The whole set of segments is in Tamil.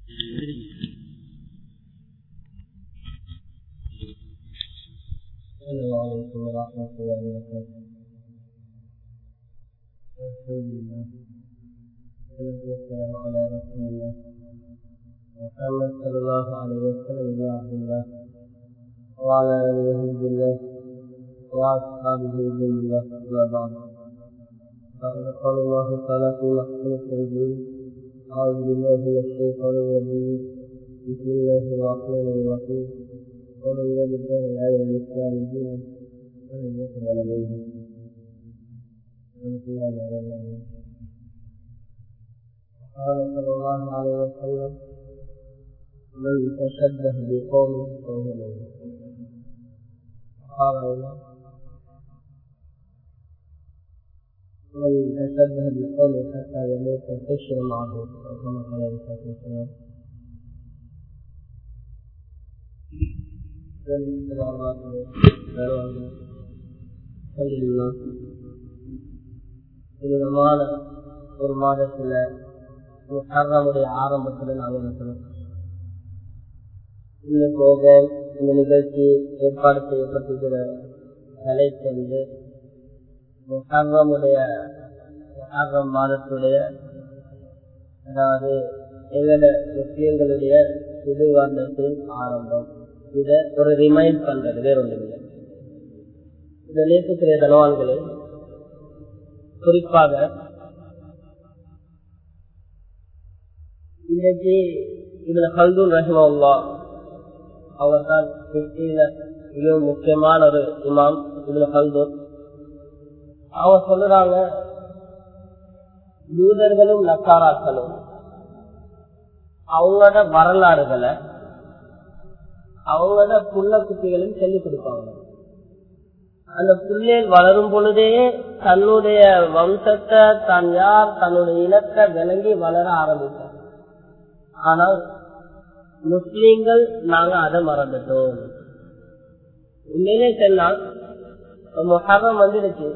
السلام عليكم ورحمة الله وبركاته الحمد لله والصلاة والسلام على رسول الله محمد صلى الله عليه وسلم بن عبد الله وعلى آله وصحبه الله وأصحابه بن الله أما بعد فقد قال الله تعالى في محكمة التنزيل أعوذ بالله من الشيطان الرجيم بسم الله الرحمن الرحيم ومن يبتغي غير الإسلام دينا فلن يقبل منه قال صلى الله عليه وسلم من تشبه بقوم فهو منهم قال أيضا من تشبه بقوم حتى يموت حشر معه كما قال عليه الصلاة والسلام புனிதமான ஒரு மாதத்துல முஹர்ரமுடைய ஆரம்பத்துல நாங்கள் இருக்கிறோம் இந்த ப்ரோக்ராம் இந்த நிகழ்ச்சி ஏற்பாடு செய்யப்பட்டிருக்கிற தலைப்பு வந்து முஹர்ரமுடைய முஹர்ரம் மாதத்துடைய அதாவது எங்களோட முஸ்லிம்களுடைய புது வருடத்தின் ஆரம்பம் இத ஒரு ரிமைண்ட் பண்றது வேற ஒன்று இல்லை இந்த நேற்றுக்கிற தனவான்களே குறிப்பாக இன்னைக்கு இதுல ஹல்தூன் ரஹிமல்லா அவர் தான் மிகவும் முக்கியமான ஒரு இமாம் இதுல ஹல்தூன் அவங்க சொல்லுறாங்க யூதர்களும் நக்காராக்களும் அவங்களோட வரலாறுகளை அவங்களோட புள்ள குட்டிகளும் சொல்லிக் கொடுப்பாங்க அந்த பிள்ளைகள் வளரும் பொழுதே தன்னுடைய வம்சத்தை தான் யார் தன்னுடைய இலக்கை விளங்கி வளர ஆரம்பித்தார் ஆனால் முஸ்லீம்கள் நாங்க அதை மறந்துட்டோம் உண்மையிலே சொன்னால் முகம் வந்துடுச்சு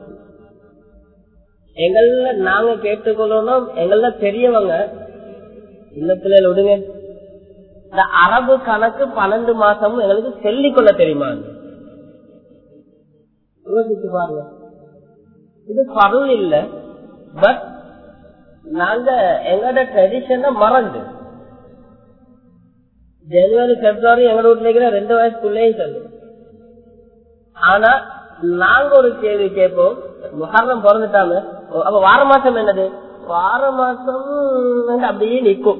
எங்கள நாங்க கேட்டுக்கொள்ளணும் எங்கள பெரியவங்க இல்ல பிள்ளைகள் விடுங்க இந்த அரபு கணக்கு பன்னெண்டு மாசமும் எங்களுக்கு சொல்லிக்கொள்ள தெரியுமா யோசிச்சு பாருங்க இது பருள் இல்ல பட் நாங்க எங்களோட ட்ரெடிஷனை மறந்து ஜனவரி பிப்ரவரி எங்க வீட்டுல இருக்கிற ரெண்டு வயசுக்குள்ளே சொல்லு ஆனா நாங்க ஒரு கேள்வி கேட்போம் முகாரம் பிறந்துட்டாங்க அப்ப வார மாசம் என்னது வார மாசம் அப்படியே நிக்கும்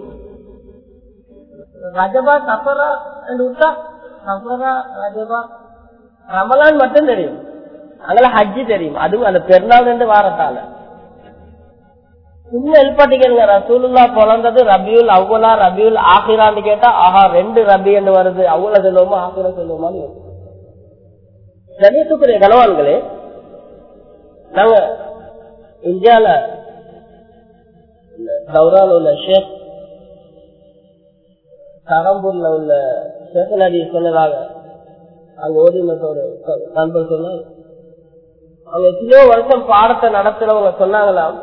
ரஜபா சஃபரா விட்டா சஃபரா ரஜபா ரமலான் மட்டும் தெரியும் அங்கே ஹஜ்ஜி தெரியும் அதுவும் அந்த பெருநாள் ரெண்டு வாரத்தால இன்னும் எழுப்பாட்டிக்கிறங்க ரசூலுல்லா பிறந்தது ரபியுல் அவ்வளா ரபியுல் ஆகிரான்னு கேட்டா ஆஹா ரெண்டு ரபி என்று வருது அவ்வளோ சொல்லுவோமா ஆகிரா சொல்லுவோமான்னு கணேசுக்குரிய கனவான்களே நாங்க இந்தியால தௌரால உள்ள ஷேக் கரம்பூர்ல உள்ள சேகநதி சொன்னதாக அங்க ஓதிமத்தோட நண்பர் சொன்னாங்க அவங்க எத்தனையோ வருஷம் பாடத்தை நடத்துறவங்க சொன்னாங்களாம்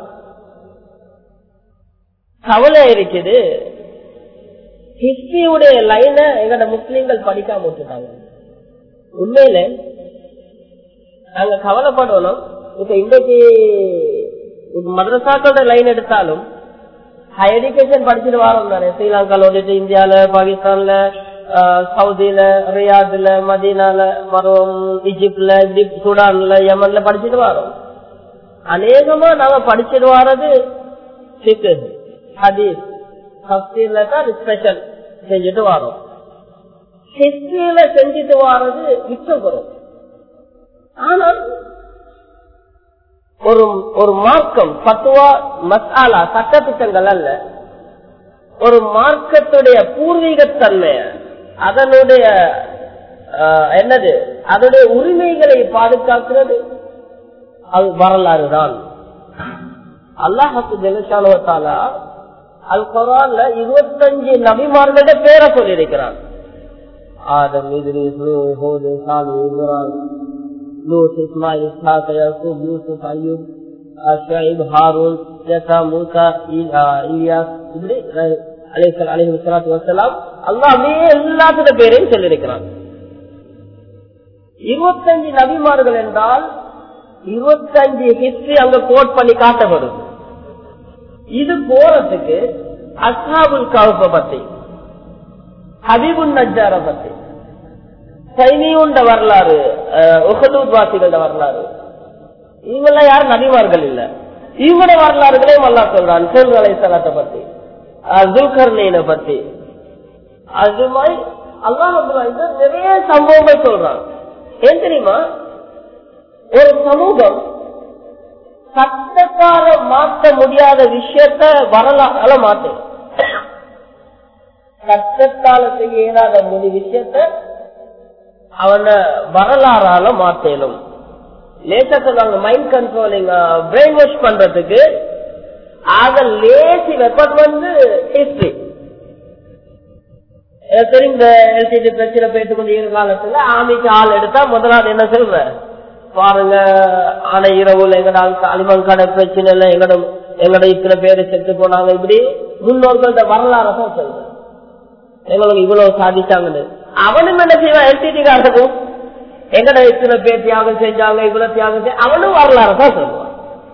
கவலை இருக்குது ஹிஸ்டரியுடைய லைன எங்கட முஸ்லீம்கள் படிக்காம விட்டுட்டாங்க உண்மையில நாங்க கவலைப்படணும் இப்ப இன்றைக்கு மதரசாக்களோட லைன் எடுத்தாலும் ஹையர் எஜுகேஷன் படிச்சுட்டு வரோம் தானே ஸ்ரீலங்கால வந்துட்டு இந்தியால பாகிஸ்தான்ல சவுதியில ரியாதுல மதீனால மரம் ஈஜிப்ட்ல சூடான்ல யமன்ல படிச்சுட்டு வரோம் அநேகமா நாங்க படிச்சுட்டு வர்றது ஹதீஸ் ஹஸ்தில தான் ஸ்பெஷல் செஞ்சுட்டு வரோம் ஹிஸ்டரியில செஞ்சுட்டு வர்றது மிச்சம் வரும் ஆனால் ஒரு ஒரு மார்க்கம் பத்துவா மசாலா சட்டத்திட்டங்கள் அல்ல ஒரு மார்க்கத்துடைய பூர்வீகத்தன்மை அதனுடைய என்னது அதனுடைய உரிமைகளை பாதுகாக்கிறது அது வரலாறு தான் அல்லாஹத்து ஜெனசாலுவத்தாலா அல் குரான்ல இருபத்தஞ்சு நபிமார்களோட பேரை சொல்லியிருக்கிறான் ஆதம் இத்ரீஸ் ஹோது சாலி இப்ராஹிம் லூத் இஸ்மாயில் இஸ்ஹாக் யாக்கூப் யூசுப் அய்யூப் ஷுஐப் ஹாரூன் ஜஸா மூசா இலியாஸ் இப்படி அலிசல் அலி சலாத்து வசலாம் அல்லாமே எல்லாத்தோட பேரையும் சொல்லியிருக்கிறான் இருபத்தஞ்சு நபிமார்கள் என்றால் இருபத்தஞ்சு ஹிஸ்டரி அங்க கோட் பண்ணி காட்டப்படும் இது போறதுக்கு அஸ்ஹாபுல் கவுப்ப பத்தி ஹபீபுன் நஜார பத்தி சைனியுண்ட வரலாறு உகதூத் வாசிகளோட வரலாறு இவங்கெல்லாம் யாரும் நபிமார்கள் இல்ல இவங்களோட வரலாறுகளே மல்லா சொல்றான் சூல் அலை சலாத்தை பத்தி துல்கர்ணீனை பத்தி அது மாதிரி அல்லாஹ் நிறைய சம்பவங்கள் சொல்றான் ஏன் தெரியுமா ஒரு சமூகம் சட்டத்தால மாற்ற முடியாத விஷயத்த வரலாறால மாத்து சட்டத்தால செய்ய இயலாத முடி விஷயத்த அவனை வரலாறால மாத்தலும் லேசா சொல்றாங்க மைண்ட் கண்ட்ரோலிங் பிரெயின் வாஷ் பண்றதுக்கு ஆக லேசி வெப்பன் வந்து ஹிஸ்டரி சரி இந்த எல்சிடி பிரச்சனை போயிட்டு கொண்டு இருக்கிற காலத்துல ஆமிக்கு ஆள் எடுத்தா முதலாவது என்ன சொல்ற பாருங்க ஆன இரவுல எங்கட அலிமங்கடை பிரச்சனை இல்ல எங்கட எங்கட இத்தனை பேரு செத்து போனாங்க இப்படி முன்னோர்கள்ட்ட வரலாறு தான் சொல்றேன் எங்களுக்கு இவ்வளவு சாதிச்சாங்கன்னு அவனும் என்ன செய்வான் எல்சிடி காரத்துக்கும் எங்கட இத்தனை பேர் தியாகம் செஞ்சாங்க இவ்வளவு தியாகம் செஞ்சு அவனும் வரலாறு தான் சொல்லுவான்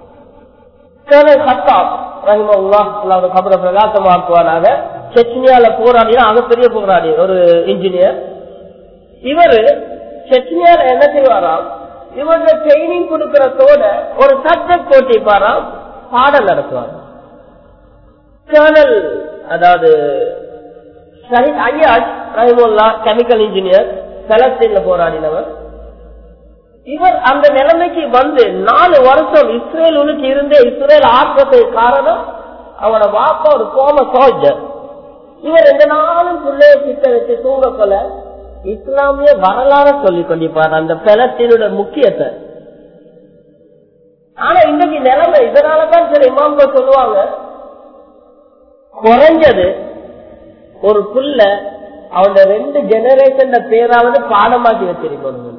கபரை பிரகாசமாக்குவாராக செச்னியால போராடினா பெரிய போராடி ஒரு இன்ஜினியர் இவரு செச்னியால என்ன செய்வாராம் இவங்க ட்ரைனிங் கொடுக்கறதோட ஒரு சப்ஜெக்ட் போட்டிப்பாராம் பாடல் நடத்துவார் கேர்னல் அதாவது ஷஹீத் ஐயாஜ் ரஹிமுல்லா கெமிக்கல் இன்ஜினியர் பலஸ்தீன்ல போராடினவர் இவர் அந்த நிலைமைக்கு வந்து நாலு வருஷம் இஸ்ரேலுக்கு இருந்தே இஸ்ரேல் ஆற்றத்துக்கு காரணம் அவனோட வாப்பா ஒரு கோம சோல்ஜர் இவர் எந்த நாளும் பிள்ளைய கிட்ட வச்சு தூங்க போல இஸ்லாமிய வரலாற சொல்லிக் கொண்டிருப்பார் அந்த பலஸ்தீனோட முக்கியத்தை ஆனா இன்றைக்கு நிலைமை இதனாலதான் சில இமாம்கள் சொல்லுவாங்க குறைஞ்சது ஒரு புள்ள அவனோட ரெண்டு ஜெனரேஷன் பேராவது பாடமாக்கி வச்சிருக்கணும்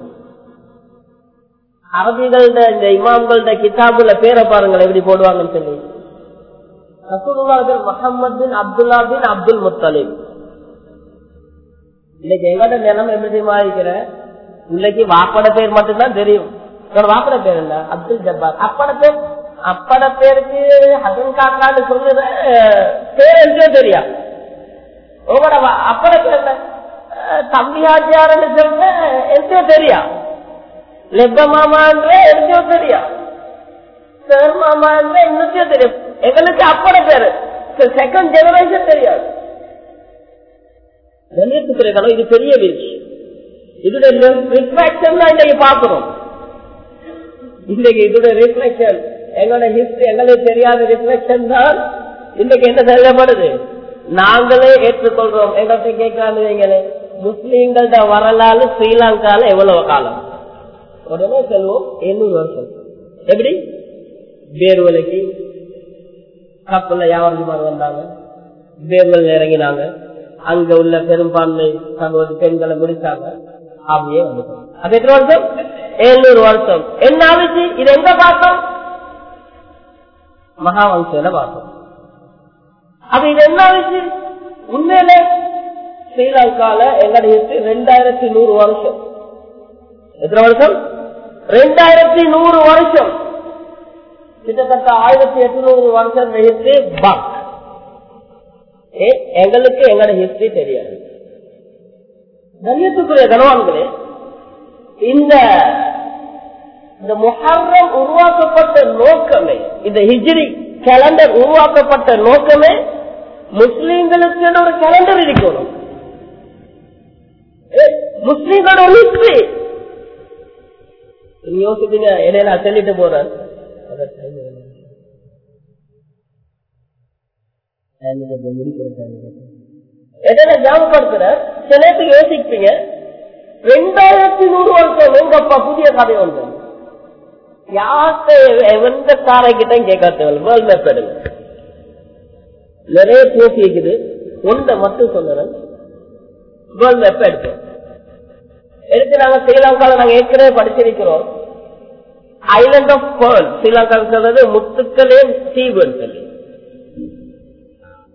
அரபிகள இந்த இமாம்கள கிதாபுல பேரை பாருங்கள் எப்படி போடுவாங்கன்னு சொல்லி ரசூலுல்லாஹ் முகமது பின் அப்துல்லா பின் அப்துல் முத்தலிப் இன்னைக்கு எங்கட நிலைமை எப்படி தெரியுமா இருக்கிற இன்னைக்கு வாப்பட பேர் மட்டும்தான் தெரியும் வாப்பட பேர் இல்ல அப்துல் ஜப்பார் அப்பட பேர் அப்பட பேருக்கு ஹசன் காக்கான்னு சொல்லுற பேர் எங்கேயோ தெரியா உங்களோட அப்பட பேர் தம்பி ஆச்சியாருன்னு சொல்ல எங்கேயோ தெரியா லெப்ப மாமான்ற எங்கேயோ தெரியா சார் மாமான்ற இன்னத்தையோ தெரியும் எங்களுக்கு அப்பட பேரு செகண்ட் ஜெனரேஷன் தெரியாது கண்ணியத்துக்குரிய இது பெரிய வீழ்ச்சி இதோட ரிஃப்ளெக்ஷன் தான் இன்னைக்கு பாக்குறோம் இன்னைக்கு இதோட ரிஃப்ளெக்ஷன் எங்களோட ஹிஸ்டரி எங்களுக்கு தெரியாத ரிஃப்ளெக்ஷன் தான் இன்னைக்கு என்ன செய்யப்படுது நாங்களே ஏற்றுக்கொள்றோம் எங்கள்கிட்ட கேட்கறாங்க முஸ்லீம்களோட வரலாறு ஸ்ரீலங்கால எவ்வளவு காலம் உடனே செல்வோம் எண்ணூறு வருஷம் எப்படி பேர்வலைக்கு கப்பல்ல வியாபாரம் வந்தாங்க பேர்வல் இறங்கினாங்க அங்க உள்ள பெரும்பான்மை சகோதரி பெண்களை முடிச்சாங்க அப்படியே வந்துட்டோம் அது எத்தனை வருஷம் எழுநூறு வருஷம் என்ன ஆச்சு இது எங்க பார்த்தோம் மகாவம்சையில பார்த்தோம் அப்ப இது என்ன ஆச்சு உண்மையில ஸ்ரீலங்கால எங்களுடைய ரெண்டாயிரத்தி நூறு வருஷம் எத்தனை வருஷம் ரெண்டாயிரத்தி நூறு வருஷம் கிட்டத்தட்ட ஆயிரத்தி எட்நூறு வருஷம் ஹிஸ்டரி பங்க் எங்களுக்கு எங்களோட ஹிஸ்டரி தெரியாது கண்ணியத்துக்குரிய கனவான்களே இந்த இந்த முஹர்ரம் உருவாக்கப்பட்ட நோக்கமே இந்த ஹிஜ்ரி கேலண்டர் உருவாக்கப்பட்ட நோக்கமே முஸ்லீம்களுக்கு ஒரு கேலண்டர் இருக்கணும் முஸ்லீம்களோட ஒரு ஹிஸ்டரி யோசிப்பீங்க இடையில சொல்லிட்டு போறேன் எதனை ஞாபகப்படுத்துற சிலருக்கு யோசிப்பீங்க ரெண்டாயிரத்தி நூறு வருஷம் எங்கப்பா புதிய கதை வந்து யார்கிட்ட எந்த காரைக்கிட்ட கேட்க தேவை வேர்ல்ட் மேப் எடுங்க நிறைய போட்டி இருக்குது ஒன்றை மட்டும் சொல்லுறேன் வேர்ல்ட் மேப் எடுப்போம் எடுத்து நாங்க ஸ்ரீலங்கால நாங்க ஏற்கனவே படிச்சிருக்கிறோம் ஐலண்ட் ஆஃப் பேர்ல் ஸ்ரீலங்கா சொல்றது முத்துக்களே தீவுன்னு சொல்லி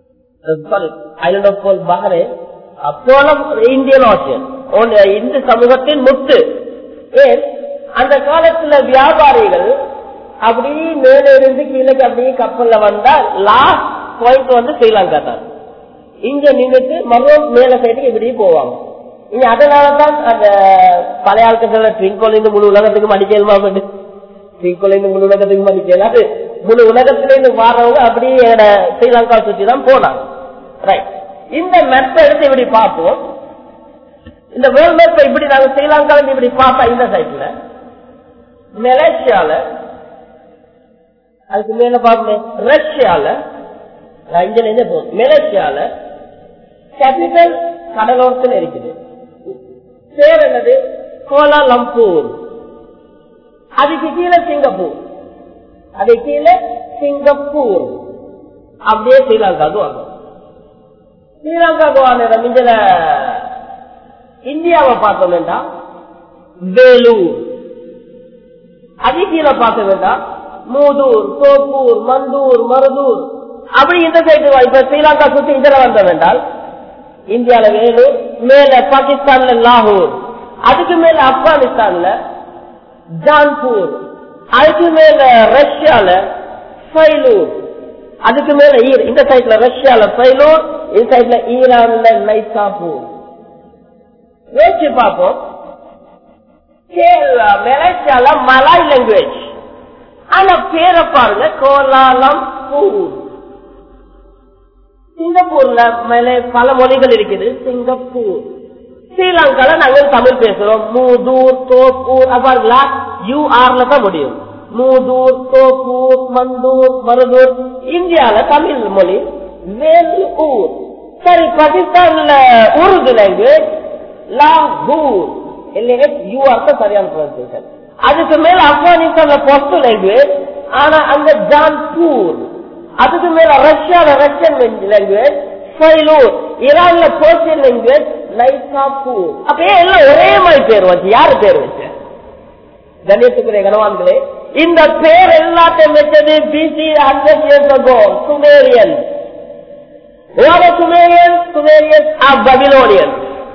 ஐலண்ட் ஆஃப் பஹரே அப்போலம் இந்தியன் ஓஷன் இந்து சமூகத்தின் முத்து ஏன் அந்த காலத்துல வியாபாரிகள் அப்படி மேல இருந்து கீழே அப்படியே கப்பல்ல வந்தா லாஸ்ட் பாயிண்ட் வந்து ஸ்ரீலங்கா தான் இங்க நின்றுட்டு மறுபடியும் மேல சைடுக்கு இப்படி போவாங்க இங்க அதனாலதான் அந்த பழைய ஆட்கள் ட்ரிங்கோல இருந்து முழு உலகத்துக்கு மடிக்கலுமா ட்ரிங்கோல இருந்து முழு உலகத்துக்கு மடிக்கல அது முழு உலகத்துல இருந்து வாரவங்க அப்படியே ஸ்ரீலங்கா சுற்றி தான் போனாங்க ரைட் இந்த மெப்பை எடுத்து இப்படி பார்ப்போம் இந்த வேர்ல்ட் மேப்பை இப்படி நாங்க ஸ்ரீலங்கா இப்படி பார்த்தா இந்த சைட்ல மலேசியால அதுக்கு மேல பார்ப்போம் ரஷ்யால இங்க இருந்து போகும் மலேசியால கேபிட்டல் கடலோரத்தில் இருக்குது பேர் என்னது கோலாலம்பூர் அதுக்கு கீழே சிங்கப்பூர் அது கீழே சிங்கப்பூர் அப்படியே ஸ்ரீலங்காவுக்கு வாங்க ஸ்ரீலங்காவுக்கு வாங்க மிஞ்சல இந்தியாவை பார்க்க வேண்டாம் வேலூர் அது கீழே பார்க்க வேண்டாம் மூதூர் தோப்பூர் மந்தூர் மருதூர் அப்படி இந்த சைடு இப்ப ஸ்ரீலங்கா சுத்தி இதுல வந்த வேண்டால் இந்தியால வேலூர் மேல பாகிஸ்தான்ல லாகூர் அதுக்கு மேல ஆப்கானிஸ்தான்ல ஜான்பூர் அதுக்கு மேல ரஷ்யால ஃபைலூர் அதுக்கு மேல இந்த சைட்ல ரஷ்யால ஃபைலூர் இந்த சைட்ல ஈரான்ல நைசாபூர் யோசிச்சு பார்ப்போம் மலேசியால மலாய் லாங்குவேஜ் ஆனா பேரை பாருங்க கோலாலம் பூர் சிங்கப்பூர்ல மேலே பல மொழிகள் இருக்குது சிங்கப்பூர் ஸ்ரீலங்கால நாங்கள் தமிழ் பேசுறோம் மூதூர் தோப்பூர் அப்பாருங்களா யூஆர்ல தான் முடியும் மூதூர் தோப்பூர் மந்தூர் மருதூர் இந்தியால தமிழ் மொழி வேலூர் சரி பாகிஸ்தான்ல உருது லாங்குவேஜ் லாகூர் இல்லைங்க யூஆர் தான் சரியான ப்ரொனன்சியேஷன் அதுக்கு மேல ஆப்கானிஸ்தான்ல பொஸ்ட் லாங்குவேஜ் ஆனா அங்க ஜான்பூர் அதுக்கு மேல ரஷ்யால ரஷ்யன் லாங்குவேஜ் ஃபைலூர் ஈரான்ல பர்சியன் லாங்குவேஜ் லைசாப்பூர் அப்படியே எல்லாம் ஒரே மாதிரி பேர் வச்சு யாரு பேர் வச்ச கணேசுக்குரிய கனவான்களே இந்த பேர் எல்லாத்தையும் வச்சது BC hundred years ago Sumerian Sumerian Sumerian Babylonian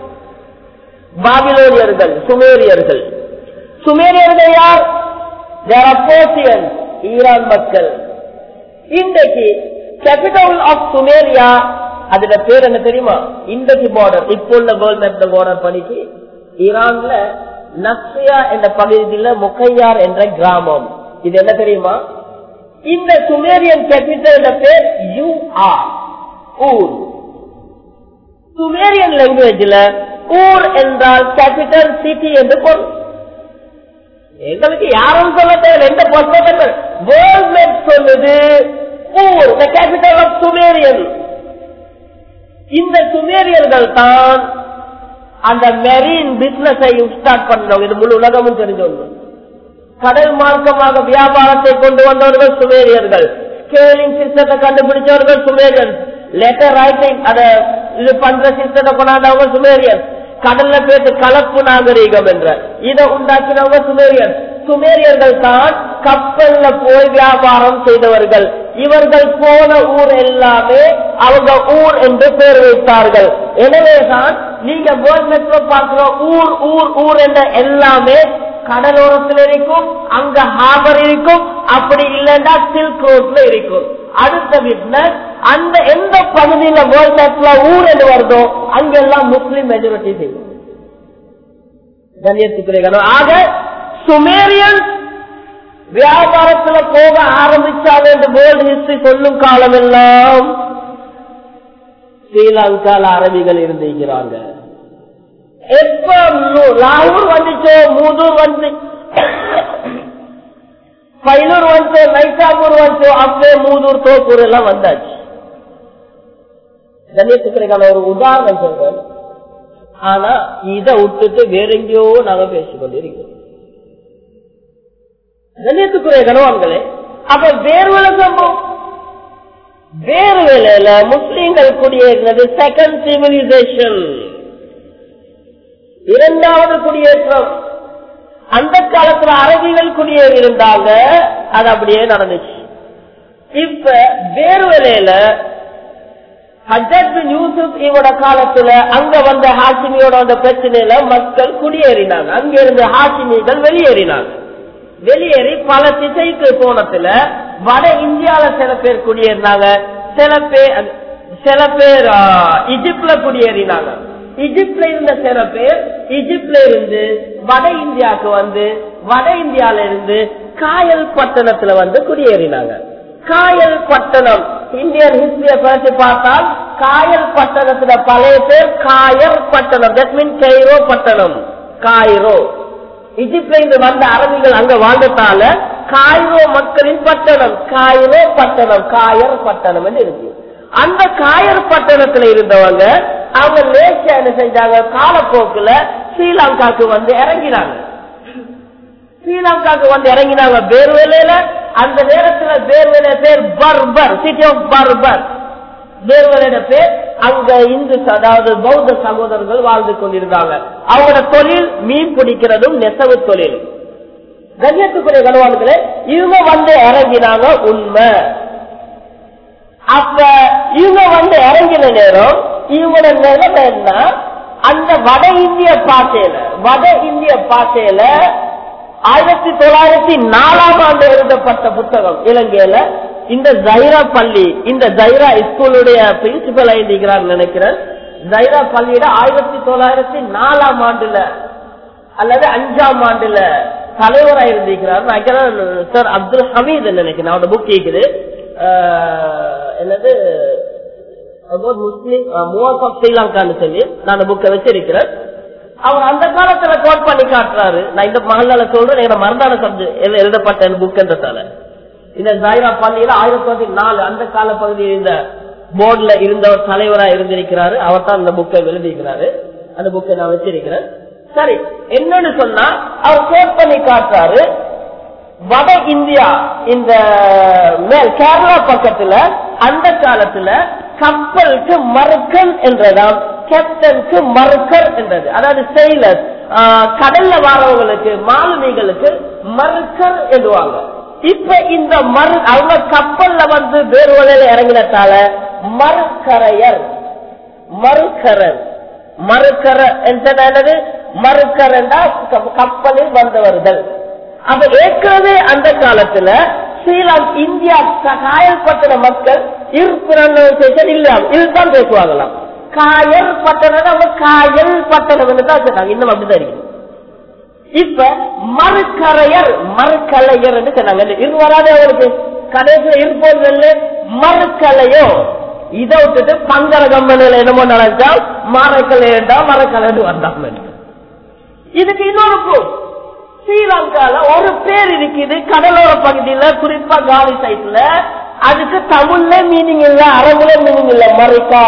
பாபிலோனியர்கள் சுமேரியர்கள் சுமேரியர்கள் யார் போசியன் ஈரான் மக்கள் இன்றைக்கு கேபிட்டல் ஆஃப் சுமேரியா அதுல பேர் என்ன தெரியுமா இன்றைக்கு பார்டர் இப்போ உள்ள வேர்ல்ட் மேப்ல பார்டர் பண்ணிக்கு ஈரான்ல நக்சியா என்ற பகுதியில் முக்கையார் என்ற கிராமம் இது என்ன தெரியுமா இந்த சுமேரியன் கேபிட்டல் பேர் யூ ஆர் ஊர் சுமேரியன் லாங்குவேஜ்ல ஊர் என்றால் கேபிட்டல் சிட்டி என்று பொருள் எங்களுக்கு யாரும் சொல்ல தேவை எந்த புத்தகங்கள் வேர்ல்ட் மேப் சொல்லுது ஊர் த கேபிட்டல் ஆஃப் சுமேரியன் இந்த சுமேரியர்கள் தான் அந்த மெரீன் பிசினஸை ஸ்டார்ட் பண்ணவங்க இது முழு உலகமும் தெரிஞ்சவங்க கடல் மார்க்கமாக வியாபாரத்தை கொண்டு வந்தவர்கள் சுமேரியர்கள் ஸ்கேலிங் சிஸ்டத்தை கண்டுபிடிச்சவர்கள் சுமேரியன் லெட்டர் ரைட்டிங் அத இது பண்ற சிஸ்டத்தை கொண்டாந்தவங்க சுமேரியன் கடல்ல பேட்டு கலப்பு நாகரீகம் என்ற இதை உண்டாக்கினவங்க சுமேரியன் சுமேரியர்கள் தான் கப்பல்ல போய் வியாபாரம் செய்தவர்கள் இவர்கள் போன ஊர் எல்லாமே அவங்க ஊர் என்று பெயர் வைத்தார்கள் எனவேதான் நீங்க வேர்ல்ட் மெட்ரோ பார்க்கிற ஊர் ஊர் ஊர் என்ற எல்லாமே கடலோரத்தில் இருக்கும் அங்க ஹார்பர் இருக்கும் அப்படி இல்லைன்னா சில்க் ரோட்ல இருக்கும் அடுத்த பிசினஸ் அந்த எந்த பகுதியில வேர்ல்ட் மேப்ல ஊர் என்று வருதோ அங்கெல்லாம் முஸ்லிம் மெஜாரிட்டி செய்யும் கண்ணியத்துக்குரிய ஆக சுமேரியன் வியாபாரத்துல போக ஆரம்பிச்சாங்க என்று வேர்ல்டு ஹிஸ்டரி சொல்லும் காலம் எல்லாம் ஸ்ரீலங்கால அரபிகள் இருந்திருக்கிறாங்க எப்ப லாகூர் வந்துச்சோ மூதூர் வந்து பைலூர் வந்து நைசாப்பூர் வந்து அப்பே மூதூர் தோப்பூர் எல்லாம் வந்தாச்சு கண்ணியத்துக்குறைக்கான ஒரு உதாரணம் சொல்றேன் ஆனா இதை விட்டுட்டு வேற எங்கேயோ நாங்க பேசிக்கொண்டிருக்கிறோம் கண்ணியத்துக்குரிய கனவான்களே அப்ப வேறு சம்பவம் வேறு வேலையில முஸ்லீம்கள் குடியேறினது செகண்ட் சிவிலைசேஷன் இரண்டாவது குடியேற்றம் அந்த காலத்துல அரபிகள் குடியேறி இருந்தாங்க அது அப்படியே நடந்துச்சு இப்ப வேறு வேலையில ஹஜத் பின் யூசுப் இவரோட காலத்துல அங்க வந்த ஹாசிமியோட அந்த பிரச்சனையில மக்கள் குடியேறினாங்க அங்க இருந்து ஹாசிமிகள் வெளியேறினாங்க வெளியேறி பல திசைக்கு போனதுல வட இந்தியால சில பேர் குடியேறினாங்க சில பேர் சில பேர் இஜிப்ட்ல குடியேறினாங்க இஜிப்ட்ல இருந்த சில பேர் இஜிப்ட்ல இருந்து வட இந்தியாவுக்கு வந்து வட இந்தியால இருந்து காயல் பட்டணத்துல வந்து குடியேறினாங்க காயல் பட்டணம் இந்தியன் ஹிஸ்டரிய பற்றி பார்த்தால் காயல் பட்டணத்துல பழைய பேர் காயல் பட்டணம் தட் மீன் கைரோ பட்டணம் காயிரோ இஜிப்ட்ல இருந்து வந்த அரபிகள் அங்க வாழ்ந்ததால காயிரோ மக்களின் பட்டணம் காயிரோ பட்டணம் காயர் பட்டணம் என்று இருக்கு அந்த காயர் பட்டணத்துல இருந்தவங்க அவங்க லேசியா என்ன செஞ்சாங்க காலப்போக்குல ஸ்ரீலங்காக்கு வந்து இறங்கினாங்க ஸ்ரீலங்காக்கு வந்து இறங்கினாங்க பேர்வேலையில அந்த நேரத்துல பேர்வேல பேர் பர்பர் சிட்டி ஆஃப் பர்பர் பேர்வேலையோட பேர் அங்க இந்து அதாவது பௌத்த சகோதரர்கள் வாழ்ந்து கொண்டிருந்தாங்க அவங்களோட தொழில் மீன் பிடிக்கிறதும் நெசவு தொழில் கண்ணியத்துக்குரிய கனவான்களே இவங்க வந்து இறங்கினாங்க உண்மை அப்ப இவங்க வந்து இறங்கின நேரம் இவங்களோட நிலைமை என்ன அந்த வட இந்திய பாஷையில வட இந்திய பாஷையில ஆயிரத்தி தொள்ளாயிரத்தி நாலாம் ஆண்டு எழுதப்பட்ட புத்தகம் இலங்கையில இந்த ஜைரா பள்ளி இந்த ஜைரா ஸ்கூலுடைய பிரின்சிபல் எழுதிக்கிறார் நினைக்கிறேன் ஜைரா பள்ளியில ஆயிரத்தி தொள்ளாயிரத்தி நாலாம் ஆண்டுல அல்லது அஞ்சாம் ஆண்டுல தலைவரா இருந்திருக்கிறார் நினைக்கிறேன் சார் அப்துல் ஹமீத் நினைக்கிறேன் அவரோட புக் இருக்குது என்னது முஸ்லிம் மூவாஸ் ஆஃப் ஸ்ரீலங்கான்னு சொல்லி நான் புக்கை வச்சிருக்கிறேன் அவர் அந்த காலத்துல கோட் பண்ணி காட்டுறாரு நான் இந்த மகளால சொல்றேன் எனக்கு மருந்தான சப்ஜெக்ட் எழுதப்பட்ட புக்குன்றதால இந்த ஜாயிரா பள்ளியில ஆயிரத்தி தொள்ளாயிரத்தி நாலு அந்த கால பகுதியில் இந்த போர்டுல இருந்தவர் தலைவரா இருந்திருக்கிறாரு அவர் தான் அந்த புக்கை எழுதியிருக்கிறாரு அந்த புக்கை நான் வச்சிருக்கிறேன் சரி என்னன்னு சொன்னா அவர் கோட் பண்ணி காட்டுறாரு வட இந்தியா இந்த மேல் கேரளா பக்கத்துல அந்த காலத்துல கப்பலுக்கு மறுக்கன் என்றதாம் கேப்டனுக்கு மறுக்கர் என்றது அதாவது செயலர் கடல்ல வாரவங்களுக்கு மாலுமிகளுக்கு மறுக்கர் என்றுவாங்க இப்ப இந்த மறு அவங்க கப்பல்ல வந்து வேறுவலையில இறங்கினத்தால மறுக்கரையர் மறுக்கரர் மறுக்கர என்னது மறுக்கர் என்றால் கப்பலில் வந்தவர்கள் அப்ப ஏற்கனவே அந்த காலத்துல ஸ்ரீலங்கா இந்தியா காயல்பட்டின மக்கள் இருப்பிரன் இல்லாம இதுதான் பேசுவாங்களாம் காயல் பட்டணம் அவங்க காயல் பட்டணம் தான் சொன்னாங்க இன்னும் அப்படிதான் இருக்கு இப்ப மறுக்கரையர் மறுக்கலையர் என்று சொன்னாங்க இது வராதே அவருக்கு கடைசியில இருப்போம் மறுக்கலையோ இதை விட்டுட்டு பங்கர கம்பெனியில என்னமோ நடந்தா மரக்கலையண்டா மரக்கலைன்னு வந்தாங்க இதுக்கு இன்னொரு ஸ்ரீலங்கால ஒரு பேர் இருக்குது கடலோர பகுதியில குறிப்பா காலி சைட்ல அதுக்கு தமிழ்ல மீனிங் இல்ல அரபுல மீனிங் இல்ல மறைக்கா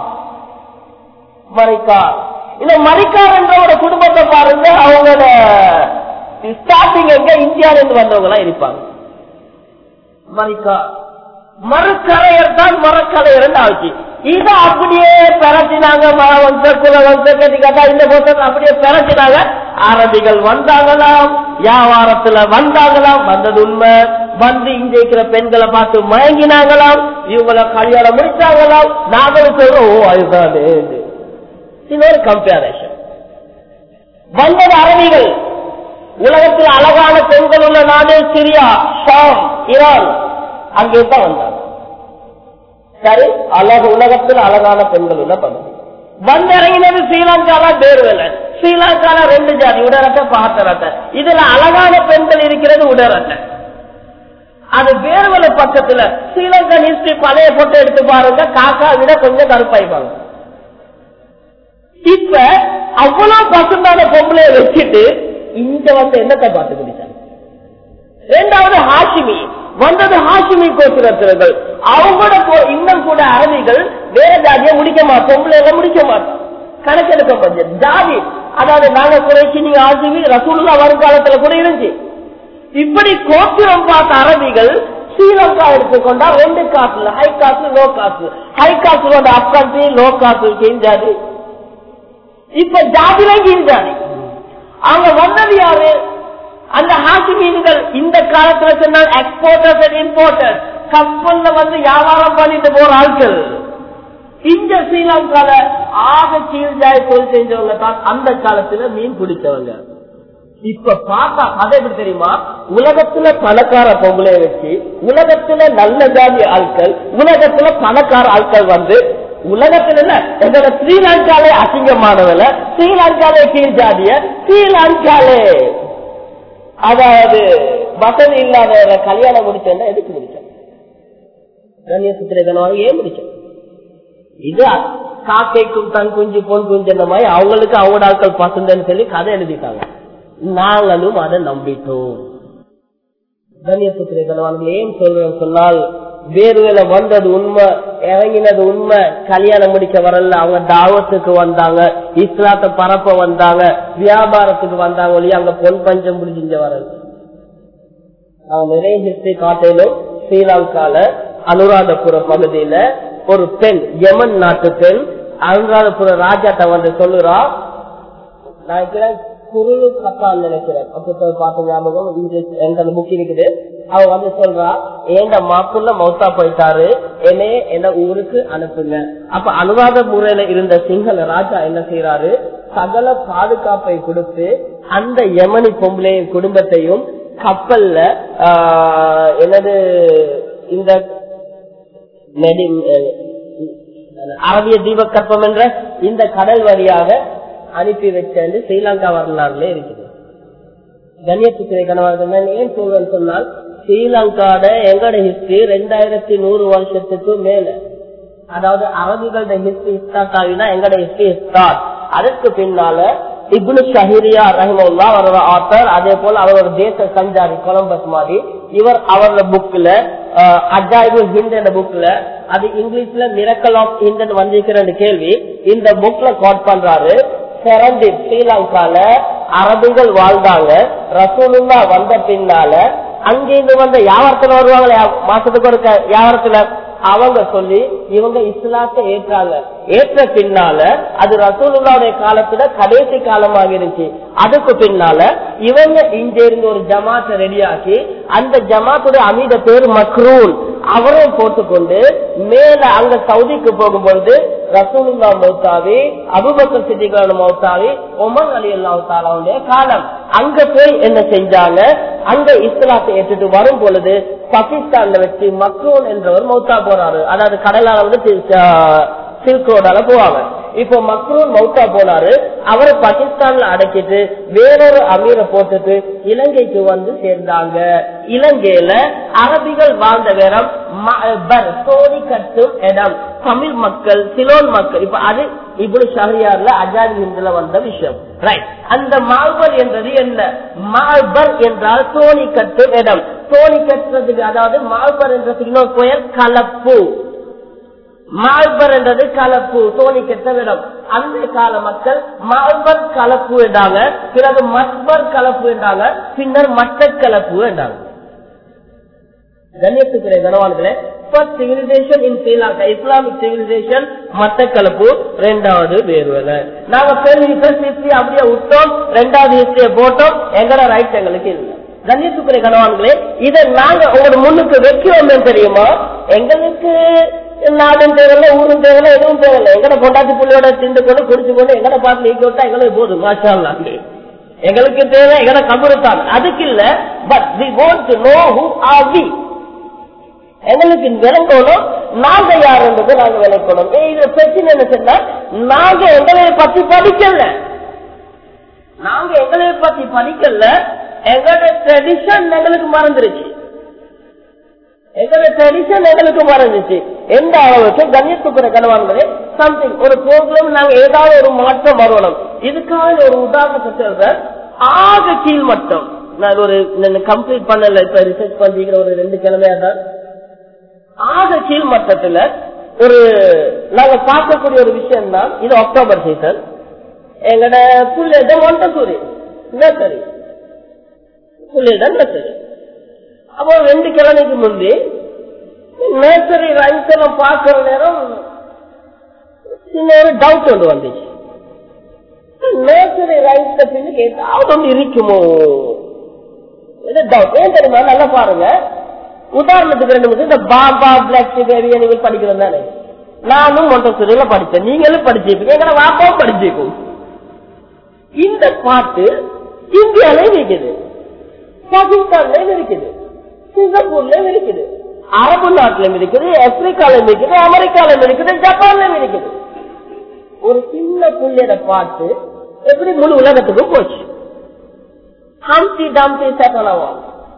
மறைக்கா இந்த மறைக்கார் என்றோட குடும்பத்தை பாருங்க அவங்களோட ஸ்டார்டிங் எங்க இந்தியால இருந்து வந்தவங்க எல்லாம் இருப்பாங்க மறைக்கா மறுக்கரையர் தான் மரக்கலையர் ஆச்சு இதை அப்படியே பெரட்டினாங்க மரவம்ச குலவம்ச கட்டிக்கட்டா இந்த போட்டத்தை அப்படியே பெரட்டினாங்க அரபிகள் வந்தாங்களாம் வியாபாரத்துல வந்தாங்களாம் வந்தது உண்மை வந்து இங்க இருக்கிற பெண்களை பார்த்து மயங்கினாங்களாம் இவங்களை கல்யாணம் முடிச்சாங்களாம் நாங்களும் சொல்றோம் ஓ அதுதான் இன்னொரு கம்பேரிசன் வந்தது அரபிகள் உலகத்தில் அழகான பெண்கள் உள்ள நாடு சிரியா ஷாம் ஈரான் அங்கே தான் வந்தாங்க சரி அழகு உலகத்தில் அழகான பெண்கள் உள்ள பகுதி வந்திறங்கினது ஸ்ரீலங்கால பேர்வல ஸ்ரீலங்கால ரெண்டு ஜாதி உடரட்ட பாத்தரட்ட இதுல அழகான பெண்கள் இருக்கிறது உடரட்ட அது பேர்வல பக்கத்துல ஸ்ரீலங்கா ஹிஸ்டரி பழைய போட்டோ எடுத்து பாருங்க காக்கா விட கொஞ்சம் கருப்பாய்ப்பாங்க இப்ப அவ்வளவு பசந்தான பொம்பளைய வச்சுட்டு இங்க வந்து என்னத்தை பார்த்து பிடிச்சாங்க இரண்டாவது ஹாஷிமி வந்தது ஹாஷிமி கோத்திரத்தினர்கள் அவங்களோட இன்னும் கூட அரபிகள் வேற ஜாதியை முடிக்க மாட்டோம் பொம்பளைல முடிக்க மாட்டோம் கணக்கெடுக்க கொஞ்சம் ஜாதி அதாவது நாங்க குறைச்சி நீங்க ஹாஷிமி ரசூல்லா வருங்காலத்துல கூட இருந்துச்சு இப்படி கோத்திரம் பார்த்த அரபிகள் ஸ்ரீலங்கா எடுத்துக்கொண்டா ரெண்டு காசுல ஹை காசு லோ காசு ஹை காசு வந்து அப் கண்ட்ரி லோ காசு கீழ் ஜாதி இப்ப ஜாதில கீழ் ஜாதி அவங்க வந்தது யாரு அந்த ஹாசிமீன்கள் இந்த காலத்துல சொன்னால் எக்ஸ்போர்டர்ஸ் அண்ட் இம்போர்ட்டர்ஸ் கப்பல்ல வந்து வியாபாரம் பண்ணிட்டு போற ஆட்கள் இந்த ஸ்ரீலங்கால ஆக கீழ்ஜாய் தொழில் செஞ்சவங்க தான் அந்த காலத்துல மீன் பிடிச்சவங்க இப்ப பார்த்தா கதை எப்படி தெரியுமா உலகத்துல பணக்கார பொங்கலை வச்சு உலகத்துல நல்ல ஜாதி ஆட்கள் உலகத்துல பணக்கார ஆட்கள் வந்து உலகத்துல இல்ல எங்களோட ஸ்ரீலங்காலே அசிங்கமானவல ஸ்ரீலங்காலே கீழ் ஜாதிய ஸ்ரீலங்காலே அதாவது வசதி இல்லாத கல்யாணம் முடிச்சேன்னா எதுக்கு முடிச்சேன் கண்ணியசுத்திரகனமாக ஏன் முடிச்சேன் இது காக்கைக்கும் தன் குஞ்சு பொன் குஞ்சு அந்த மாதிரி அவங்களுக்கு அவங்களோட ஆட்கள் பசந்தன்னு சொல்லி கதை எழுதிட்டாங்க நாங்களும் அதை நம்பிட்டோம் கண்ணியசுத்திரகனவான்கள் ஏன் சொல்றேன் சொன்னால் வேர்வேல வந்தது உண்மை இறங்கினது உண்மை கல்யாணம் முடிக்க வரல அவங்க தாவத்துக்கு வந்தாங்க இஸ்லாத்தை பரப்ப வந்தாங்க வியாபாரத்துக்கு வந்தாங்க ஒளி அங்க பொன் பஞ்சம் முடிஞ்ச வரல அவங்க நிறைய ஹிஸ்டரி காட்டிலும் ஸ்ரீலங்கால அனுராதபுர பகுதியில ஒரு பெண் யமன் நாட்டு பெண் அனுராதபுர ராஜாட்ட வந்து சொல்லுறா நான் குருளு கத்தான்னு நினைக்கிறேன் புத்தகம் பார்த்த ஞாபகம் இங்கிலீஷ் எந்த புக் இருக்குது அவ வந்து சொல்றா ஏண்ட மாக்குள்ள மௌத்தா போயிட்டாரு என்னைய என்ன ஊருக்கு அனுப்புங்க அப்ப அனுராத முறையில இருந்த சிங்கள ராஜா என்ன செய்யறாரு சகல பாதுகாப்பை கொடுத்து அந்த யமனி பொம்பளையின் குடும்பத்தையும் கப்பல்ல என்னது இந்த அரபிய தீபக்கற்பம் என்ற இந்த கடல் வழியாக அனுப்பி வச்சு ஸ்ரீலங்கா வரலாறுல இருக்குது கண்ணியத்துக்குறை கணவர்கள் ஏன் சொல்றேன்னு சொன்னால் ஸ்ரீலங்காட எங்களோட ஹிஸ்டரி ரெண்டாயிரத்தி நூறு வருஷத்துக்கு மேல அதாவது அரபிகளோட ஹிஸ்டரி ஸ்டார்ட் ஆகினா எங்களோட ஹிஸ்டரி ஸ்டார்ட் அதுக்கு பின்னால இப்னு ஷஹீரியா ரஹிமுல்லா அவரோட ஆத்தர் அதே போல அவரோட தேச சஞ்சாரி கொலம்பஸ் மாதிரி இவர் அவரோட புக்ல அஜாய்பு ஹிந்த் என்ற புக்ல அது இங்கிலீஷ்ல மிரக்கல் ஆஃப் ஹிந்த் வந்திருக்கிற கேள்வி இந்த புக்ல கோட் பண்றாரு சிறந்து ஸ்ரீலங்கால அரபுகள் வாழ்ந்தாங்க ரசூலுல்லா வந்த பின்னால அங்கிருந்து வந்த வியாபாரத்துல வருவாங்க மாசத்துக்கு ஒரு வியாபாரத்துல அவங்க சொல்லி இவங்க இஸ்லாத்தை ஏற்றாங்க ஏற்ற பின்னால அது ரசூலுல்லாவுடைய காலத்துல கடைசி காலமாக இருந்துச்சு அதுக்கு பின்னால இவங்க இங்க இருந்து ஒரு ஜமாத்தை ரெடியாக்கி அந்த ஜமாத்துடைய அமீத பேர் மக்ரூன் அவரும் போட்டுக்கொண்டு மேல அங்க சவுதிக்கு போகும்பொழுது ரசூலுல்லா மௌத்தாவி அபுபக்கர் சித்திகான மௌத்தாவி ஒமர் அலி அல்லாவுடைய காலம் அங்க போய் என்ன செஞ்சாங்க அங்க இஸ்லாத்தை ஏற்றுட்டு வரும் பொழுது பாகிஸ்தான்ல வச்சு மக்ரூன் என்றவர் மௌத்தா போறாரு அதாவது கடலால வந்து சில்க் ரோடால போவாங்க இப்போ மக்ரூன் மௌத்தா போனாரு அவரை பாகிஸ்தான்ல அடக்கிட்டு வேறொரு அமீரை போட்டுட்டு இலங்கைக்கு வந்து சேர்ந்தாங்க இலங்கையில அரபிகள் வாழ்ந்த வேறம் சோனி கட்டும் இடம் தமிழ் மக்கள் சிலோன் மக்கள் இப்ப அது இப்படி ஷஹரியார்ல அஜாதி ஹிந்துல வந்த விஷயம் ரைட் அந்த மால்பர் என்றது என்ன மால்பர் என்றால் தோணி கட்டும் இடம் தோணி கட்டுறதுக்கு அதாவது மால்பர் என்றதுக்கு இன்னொரு பெயர் கலப்பு மால்பர் என்றது கலப்பு தோணி கெட்ட விடம் அந்த கால மக்கள் மால்பர் கலப்பு என்றாங்க பிறகு மஸ்பர் கலப்பு என்றாங்க பின்னர் மட்ட கலப்பு என்றாங்க கண்ணியத்துக்குரிய கனவான்களே civilisation in Sri Lanka Islamic civilisation Batticaloa ரெண்டாவது வேறுவல நாங்க ஹிஸ்டரி அப்படியே விட்டோம் ரெண்டாவது ஹிஸ்டரியை போட்டோம் எங்கட ரைட் எங்களுக்கு இல்லை கண்ணியத்துக்குரிய கனவான்களே இதை நாங்க உங்களோட முன்னுக்கு வைக்கிறோம் தெரியுமா எங்களுக்கு நாடும் தேவையில்ல ஊரும் தேவையில்ல எதுவும் தேவையில்ல எங்கட பொண்டாட்டி புள்ளியோட திண்டு கொண்டு குடிச்சு கொண்டு எங்கட பாட்டு நீக்கி விட்டா எங்களுக்கு போதும் மாஷா எங்களுக்கு தேவை எங்கட கபருத்தான் அதுக்கு இல்ல but we want to know who are we எங்களுக்கு விளங்கணும் நாங்க யாருன்றது நாங்க விளக்கணும் இது பிரச்சனை என்ன சொன்னா நாங்க எங்களை பத்தி படிக்கல நாங்க எங்களை பத்தி படிக்கல எங்களோட ட்ரெடிஷன் எங்களுக்கு மறந்துருச்சு எங்களோட ட்ரெடிஷன் எங்களுக்கு மறந்துச்சு எந்த அளவுக்கு கண்ணியத்துக்குற கணவான்களே சம்திங் ஒரு ப்ரோக்ராம் நாங்க ஏதாவது ஒரு மாற்றம் வரணும் இதுக்காக ஒரு உதாரணத்தை சொல்றேன் ஆக கீழ் மட்டம் நான் ஒரு கம்ப்ளீட் பண்ணல இப்ப ரிசர்ச் பண்ணிக்கிற ஒரு ரெண்டு கிழமையா தான் ஆக கீழ் மட்டத்துல ஒரு நாங்க பார்க்கக்கூடிய ஒரு விஷயம் தான் இது அக்டோபர் சீசன் எங்கட புள்ளிடம் ஒன்றை நர்சரி புள்ளிடம் நர்சரி அப்போ ரெண்டு கிழமைக்கு முந்தி நர்சரி ரைம்ஸ் எல்லாம் பார்க்கிற நேரம் சின்ன ஒரு டவுட் ஒன்று வந்துச்சு நர்சரி ரைம்ஸ் அப்படின்னு கேட்டா அது ஒன்று இருக்குமோ டவுட் ஏன் தெரியுமா நல்லா பாருங்க உதாரணத்துக்கு ரெண்டு நிமிஷம் இந்த பாபா பிளாக் பேபி நீங்கள் படிக்கிறோம் தானே நானும் மொண்டசுரியில படிச்சேன் நீங்களும் படிச்சிருப்பீங்க எங்களை வாப்பாவும் படிச்சிருக்கோம் இந்த பாட்டு இந்தியாலையும் இருக்குது பாகிஸ்தான்லயும் இருக்குது சிங்கப்பூர்லயும் இருக்குது அரபு நாட்டிலும் இருக்குது ஆப்பிரிக்காலையும் இருக்குது அமெரிக்காலையும் இருக்குது ஜப்பான்லயும் இருக்குது ஒரு சின்ன புள்ளையோட பாட்டு எப்படி முழு உலகத்துக்கு போச்சு ஹம்சி டம்சி சட்டலவா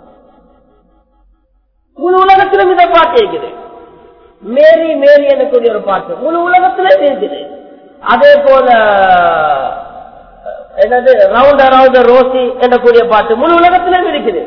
முழு உலகத்திலும் இந்த பாட்டு இருக்குது மேரி மேரி எனக்கூடிய ஒரு பாட்டு முழு உலகத்திலும் இருக்குது அதே போல என்னது ரவுண்ட் அரவுண்ட் ரோசி எனக்கூடிய பாட்டு முழு உலகத்திலும் இருக்குது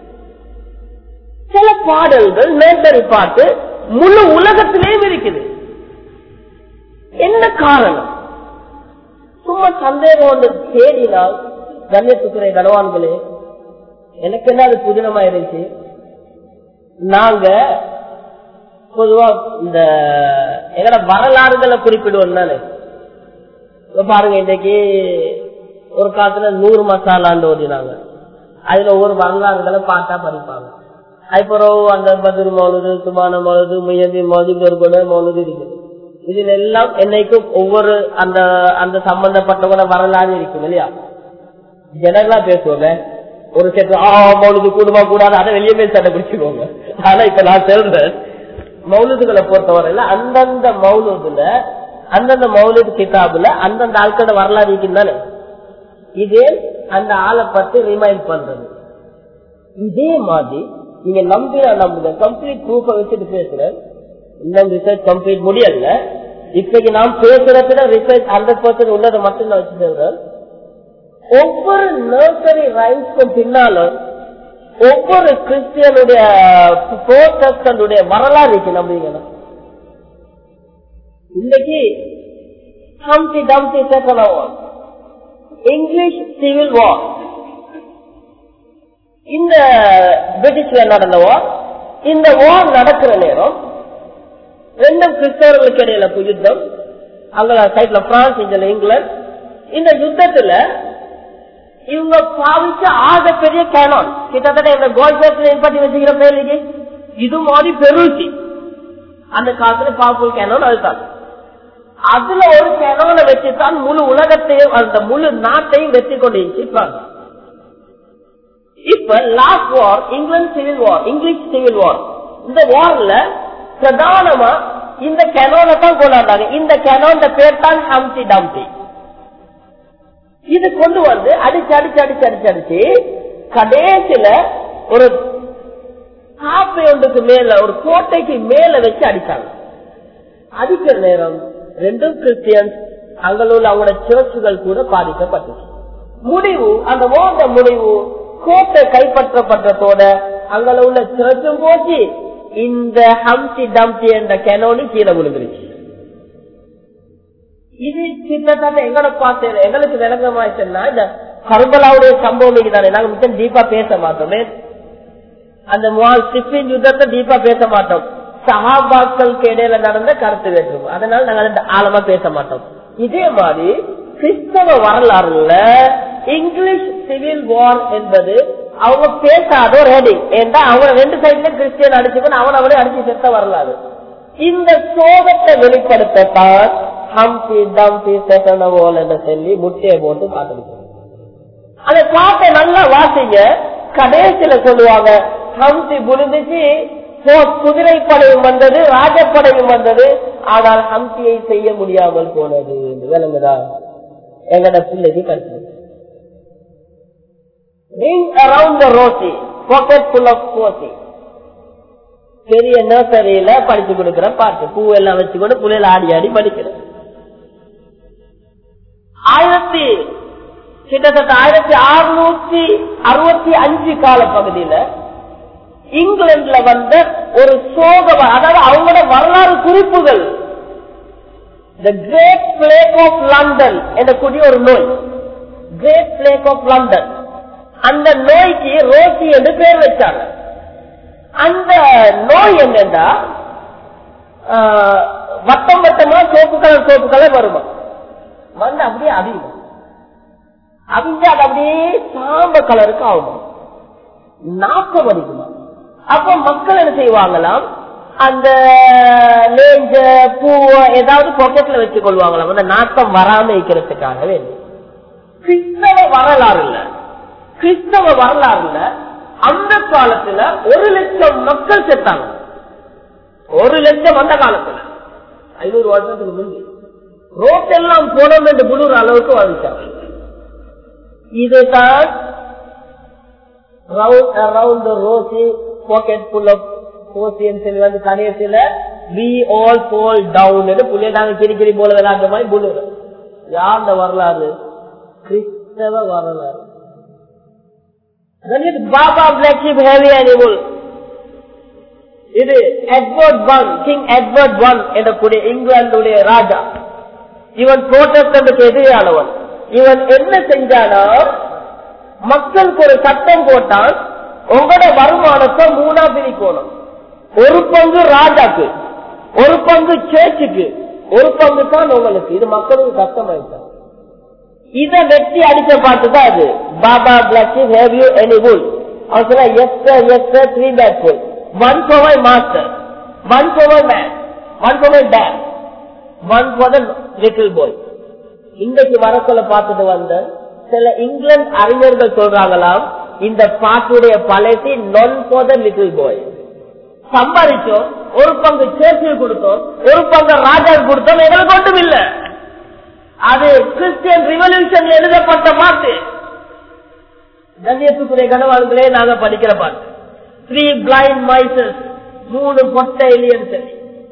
சில பாடல்கள் மேட்டரி பாட்டு முழு உலகத்திலேயும் இருக்குது என்ன காரணம் சும்மா சந்தேகம் ஒன்று தேடினால் கண்ணியத்துக்குறை கனவான்களே எனக்கு என்ன அது புதினமா இருந்துச்சு நாங்க பொதுவா இந்த எங்கட வரலாறுகளை குறிப்பிடுவோம் தானே இப்ப பாருங்க இன்னைக்கு ஒரு காலத்துல நூறு மசாலான்னு ஓடினாங்க அதுல ஒவ்வொரு வரலாறுகளை பாட்டா படிப்பாங்க அதுக்கப்புறம் அந்த பதில் மௌலுது சுமான மௌலுது முயந்தி மௌலுது ஒரு கூட மௌலுது இருக்குது இதுல எல்லாம் என்னைக்கும் ஒவ்வொரு அந்த அந்த சம்பந்தப்பட்டவங்கள வரலாறு இருக்கும் இல்லையா ஜனங்களா பேசுவாங்க ஒரு செட்டு ஆ மௌலுது கூடுமா கூடாது அதை வெளியே போய் சட்டை பிடிச்சிருவாங்க ஆனா இப்ப நான் சொல்றேன் மௌலுதுகளை பொறுத்தவரையில அந்தந்த மௌலுதுல அந்தந்த மௌலுது கிதாபுல அந்தந்த ஆட்களோட வரலாறு இருக்கும் தானே இதே அந்த ஆளை பத்தி ரிமைண்ட் பண்றது இதே மாதிரி நீங்க நம்பினா நம்புங்க கம்ப்ளீட் ப்ரூஃப வச்சுட்டு பேசுறேன் இன்னும் ரிசர்ச் கம்ப்ளீட் முடியல இப்பைக்கு நாம் பேசுறதுல ரிசர்ச் ஹண்ட்ரட் பர்சன்ட் உள்ளதை மட்டும் நான் வச்சு சொல்றேன் ஒவ்வொரு நர்சரி ரைம்ஸ்க்கும் பின்னாலும் ஒவ்வொரு கிறிஸ்டியனுடைய புரோட்டஸ்டனுடைய வரலாறு இருக்கு நம்புவீங்கன்னா இன்னைக்கு ஹம்சி Dumpty second war English civil war இந்த பிரிட்டிஷ்ல நடந்த வார் இந்த வார் நடக்கிற நேரம் ரெண்டும் கிறிஸ்தவர்களுக்கு இடையில யுத்தம் அங்க சைட்ல பிரான்ஸ் இங்க இங்கிலாந்து இந்த யுத்தத்துல இவங்க பாவிச்ச ஆக பெரிய கேனான் கிட்டத்தட்ட இந்த கோல்பேட்ல ஏற்பட்டி வச்சுக்கிற பேருக்கு இது மாதிரி பெருசி அந்த காலத்துல பாப்புல் கேனான் அதுதான் அதுல ஒரு கேனோனை வச்சுதான் முழு உலகத்தையும் அந்த முழு நாட்டையும் வெற்றி கொண்டு இருப்பாங்க இப்ப last war England civil war English civil war இந்த வார்ல பிரதானமா இந்த கெனோனை தான் கொண்டாடுறாங்க இந்த கெனோன் பேர் தான் ஹம்சி டம்சி இது கொண்டு வந்து அடிச்சு அடிச்சு அடிச்சு அடிச்சு அடிச்சு கடைசியில ஒரு காப்பை ஒன்றுக்கு மேல ஒரு கோட்டைக்கு மேல வச்சு அடிச்சாங்க அடிக்கிற நேரம் ரெண்டும் கிறிஸ்டியன்ஸ் அங்களுள்ள அவங்களோட சர்ச்சுகள் கூட பாதிக்கப்பட்டுச்சு முடிவு அந்த ஓட்ட முடிவு கோட்டை கைப்பற்றப்பட்டதோட அங்கள உள்ள சர்ச்சும் போச்சு இந்த ஹம்சி டம்சி என்ற கெனோனி கீழே விழுந்துருச்சு இது கிட்டத்தட்ட எங்களை பார்த்து எங்களுக்கு விளங்கமாச்சுன்னா இந்த கர்பலாவுடைய சம்பவம் தானே நாங்க மிக டீப்பா பேச மாட்டோமே அந்த சிப்பின் யுத்தத்தை டீப்பா பேச மாட்டோம் சகாபாக்களுக்கு இடையில நடந்த கருத்து வேற்றுமை அதனால நாங்க அந்த ஆழமா பேச மாட்டோம் இதே மாதிரி கிறிஸ்தவ வரலாறுல இங்கிலீஷ் சிவில் வார் என்பது அவங்க பேசாத ஒரு ஹெடிங் ஏன்னா அவங்க ரெண்டு சைட்ல கிறிஸ்டியன் அடிச்சுக்கணும் அவன் அவனே அடிச்சு செத்த வரலாறு இந்த சோகத்தை வெளிப்படுத்தத்தான் ஹம்சி டம்சி செட்டனவோல் என்று சொல்லி முட்டையை போட்டு காட்டிருக்கோம் அந்த பாட்டை நல்லா வாசிங்க கடைசியில சொல்லுவாங்க ஹம்சி புரிந்துச்சு குதிரைப்படையும் வந்தது ராஜப்படையும் வந்தது ஆனால் ஹம்சியை செய்ய முடியாமல் போனது விளங்குதா எங்கட பிள்ளைக்கு கருத்து ring around the rosie pocket full of posies பெரிய நர்சரியில படிச்சு கொடுக்கிற பாட்டு பூ எல்லாம் வச்சுக்கொண்டு புள்ளையில ஆடி ஆடி படிக்கிறேன் ஆயிரத்தி கிட்டத்தட்ட ஆயிரத்தி அறுநூத்தி அறுபத்தி அஞ்சு கால பகுதியில இங்கிலாந்துல வந்த ஒரு சோக அதாவது அவங்களோட வரலாறு குறிப்புகள் the great plague of London எனக்கூடிய ஒரு நோய் கிரேட் பிளேக் ஆஃப் லண்டன் அந்த நோய்க்கு ரோசி என்று பேர் வச்சாங்க அந்த நோய் என்னன்னா வட்டம் வட்டமா சோப்பு கலர் சோப்பு கலர் வருமா வந்து அப்படியே அதிகம் அவிஞ்சு அது அப்படியே சாம்ப கலருக்கு ஆகுமா நாக்கம் அடிக்குமா அப்ப மக்கள் என்ன செய்வாங்களாம் அந்த லேஞ்ச பூவ ஏதாவது பாக்கெட்ல வச்சு கொள்வாங்களாம் அந்த நாட்டம் வராம இருக்கிறதுக்காக வேண்டி கிறிஸ்தவ வரலாறு இல்ல கிறிஸ்தவ வரலாறு இல்ல அந்த காலத்துல ஒரு லட்சம் மக்கள் செத்தாங்க ஒரு லட்சம் அந்த காலத்துல ஐநூறு வருஷத்துக்கு முந்தி ரோட்டெல்லாம் போனோம் என்று முழுற அளவுக்கு வாழ்ந்தாங்க இதுதான் round around rosie pocket full of கோசின்னு சொல்லி வந்து கடைசியில வி ஆல் போல் டவுன் புள்ளிய நாங்க கிரிக்கிரி போல விளையாடுற மாதிரி புழுற யாருந்த வரலாறு கிறிஸ்தவ வரலாறு baa baa black sheep heavy animal இது Edward one king Edward one எனக்கூடிய இங்கிலாந்துடைய ராஜா இவன் புரோட்டஸ்டன்ட்டுக்கு எதிரானவன் இவன் என்ன செஞ்சானா மக்களுக்கு ஒரு சட்டம் போட்டான் உங்களோட வருமானத்தை மூணா பிரிக்கணும் ஒரு பங்கு ராஜாக்கு ஒரு பங்கு சேர்ச்சுக்கு ஒரு பங்கு தான் உங்களுக்கு இது மக்களுக்கு கஷ்டமாயிட்டான் இத வெட்டி அடிச்ச பாட்டு தான் அது பாபா பிளாக் ஹேவ் யூ எனி புல் அவன் சொன்னா yes sir yes sir three bag full one for my master one for my man one for my dad one for the little boy இன்றைக்கு வரக்கொள்ள பார்த்துட்டு வந்த சில இங்கிலாந்து அறிஞர்கள் சொல்றாங்களாம் இந்த பாட்டுடைய பழசி none for the little boy சம்பாதிச்சோம் ஒரு பங்கு சேர்ச்சியில் கொடுத்தோம் ஒரு பங்கு ராஜா கொடுத்தோம் எங்களுக்கு ஒன்றும் இல்ல அது கிறிஸ்டியன் ரிவல்யூஷன் எழுதப்பட்ட பாட்டு கண்ணியத்துக்குரிய கனவான்களே நாங்க படிக்கிற பாட்டு த்ரீ பிளைண்ட் மைசஸ் மூணு பொட்டை எலியன் சொல்லி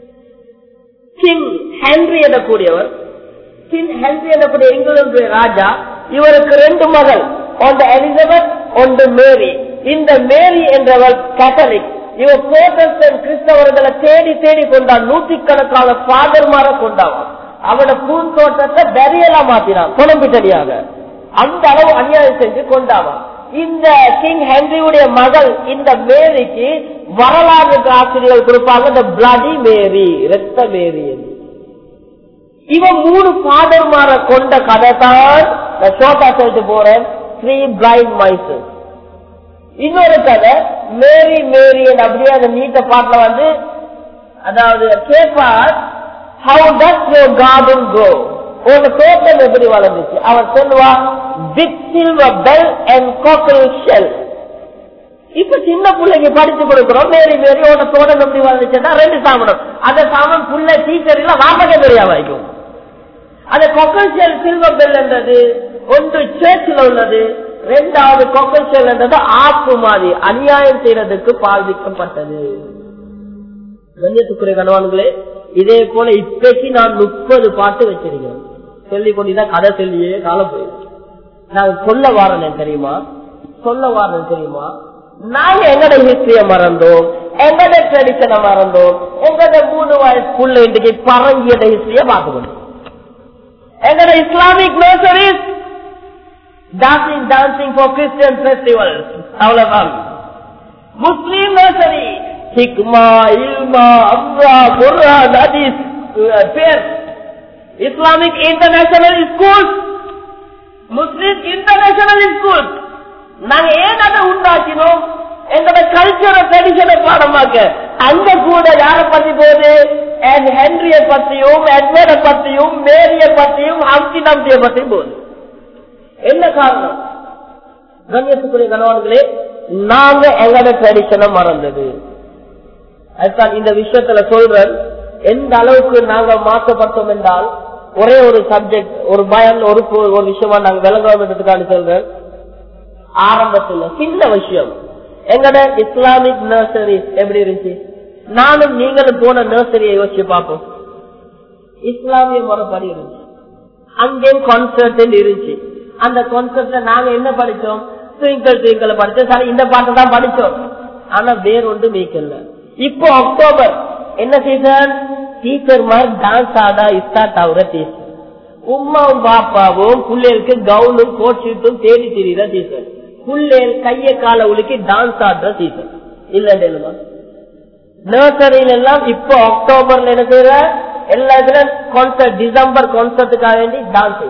கிங் ஹென்ரி எனக்கூடியவர் கிங் ஹென்ரி எனக்கூடிய இங்கிலாந்து ராஜா இவருக்கு ரெண்டு மகள் ஒன்று எலிசபெத் ஒன்று மேரி இந்த மேரி என்றவர் கேத்தலிக் இவர் புரோட்டஸ்டன் கிறிஸ்தவர்களை தேடி தேடி கொண்டான் நூற்றுக்கணக்கான ஃபாதர்மார கொண்டான் அவனோட பூந்தோட்டத்தை வெறியெல்லாம் மாத்தினான் குழம்பிட்டடியாக அந்த அளவு அநியாயம் செஞ்சு கொண்டாவான் இந்த கிங் ஹென்ரியுடைய மகள் இந்த மேரிக்கு வரலாறு ஆசிரியர்கள் கொடுப்பாங்க இந்த பிளடி மேரி ரத்த மேரி என்று இவன் மூணு ஃபாதர்மார கொண்ட கதை தான் நான் ஷோட்டா சொல்லிட்டு போறேன் த்ரீ பிளைண்ட் மைசஸ் இன்னொரு கதை மேரி மேரி அப்படியே அந்த நீட்ட பாட்டுல வந்து அதாவது கேட்பார் how does your garden grow உங்க தோட்டம் எப்படி வளர்ந்துச்சு அவன் சொல்லுவான் big silver bell and cockle shell இப்ப சின்ன பிள்ளைங்க படிச்சு கொடுக்கிறோம் மேரி மேரி உன தோட்டம் எப்படி வளர்ந்துச்சுன்னா ரெண்டு சாமனம் அந்த சாமன் புள்ள டீச்சர் இல்ல வாப்பக தெரியாம வைக்கும் அந்த கொக்கல் ஷெல் சில்வர் பெல் என்றது ஒன்று சேர்ச்சில் உள்ளது ரெண்டாவது கொக்கல் ஷெல் என்றது ஆப்பு மாதிரி அநியாயம் செய்யறதுக்கு பாதிக்கப்பட்டது கண்ணியத்துக்குரிய கணவான்களே இதே போல இப்பைக்கு நான் முப்பது பாட்டு வச்சிருக்கேன் சொல்லி கொண்டுதான் கதை சொல்லியே காலம் போயிருக்கு நான் சொல்ல வாரேன் தெரியுமா சொல்ல வாரேன் தெரியுமா நாங்க எங்கட ஹிஸ்டரிய மறந்தோம் எங்கட ட்ரெடிஷனை மறந்தோம் எங்கட மூணு வயசு புள்ள இன்றைக்கு பரங்கியத ஹிஸ்டரிய பார்த்துக்கணும் எங்கட Islamic nurseries dancing dancing for Christian festival அவ்வளவுதான் Muslim nursery Hikma Ilma Amra Quran ஹதீஸ் பேர் Islamic international school Muslim international school நாங்க ஏன் அதை உண்டாக்கினோம் எங்களோட கல்ச்சரை ட்ரெடிஷனை பாடமாக்க அங்க கூட யார பத்தி போகுது ஹென்ரிய பத்தியும் எட்வர்ட பத்தியும் மேரிய பத்தியும் ஹம்சி நம்பிய பத்தியும் போகுது என்ன காரணம் கண்ணியத்துக்குரிய கணவன்களே நாங்க எங்களோட ட்ரெடிஷனை மறந்தது அதுதான் இந்த விஷயத்துல சொல்றேன் எந்த அளவுக்கு நாங்க மாற்றப்பட்டோம் என்றால் ஒரே ஒரு சப்ஜெக்ட் ஒரு பயம் ஒரு ஒரு விஷயமா நாங்க விளங்குறதுக்கான சொல்றேன் ஆரம்பத்துல சின்ன விஷயம் எங்கட இஸ்லாமிக் நர்சரி எப்படி இருந்துச்சு நானும் நீங்களும் போன நர்சரியை யோசிச்சு பார்ப்போம் இஸ்லாமிய முறைப்படி இருந்துச்சு அங்கேயும் கான்சர்ட் இருந்துச்சு அந்த கான்செப்ட்ல நாங்க என்ன படிச்சோம் ட்விங்கிள் ட்விங்கிள் படிச்சோம் சரி இந்த பாட்டு தான் படிச்சோம் ஆனா வேறொன்று மீக்கல இப்போ அக்டோபர் என்ன சீசன் டீச்சர் மாதிரி டான்ஸ் ஆடா ஸ்டார்ட் ஆகுற டீச்சர் உமாவும் பாப்பாவும் பிள்ளைகளுக்கு கவுனும் கோட் ஷீட்டும் தேடி தெரியுற டீச்சர் பிள்ளைகள் கைய கால உலுக்கி டான்ஸ் ஆடுற டீச்சர் இல்ல நர்சரியில எல்லாம் இப்போ அக்டோபர்ல என்ன செய்யற எல்லா இதுல கான்சர்ட் டிசம்பர் கான்சர்ட்டுக்காக வேண்டி டான்ஸ்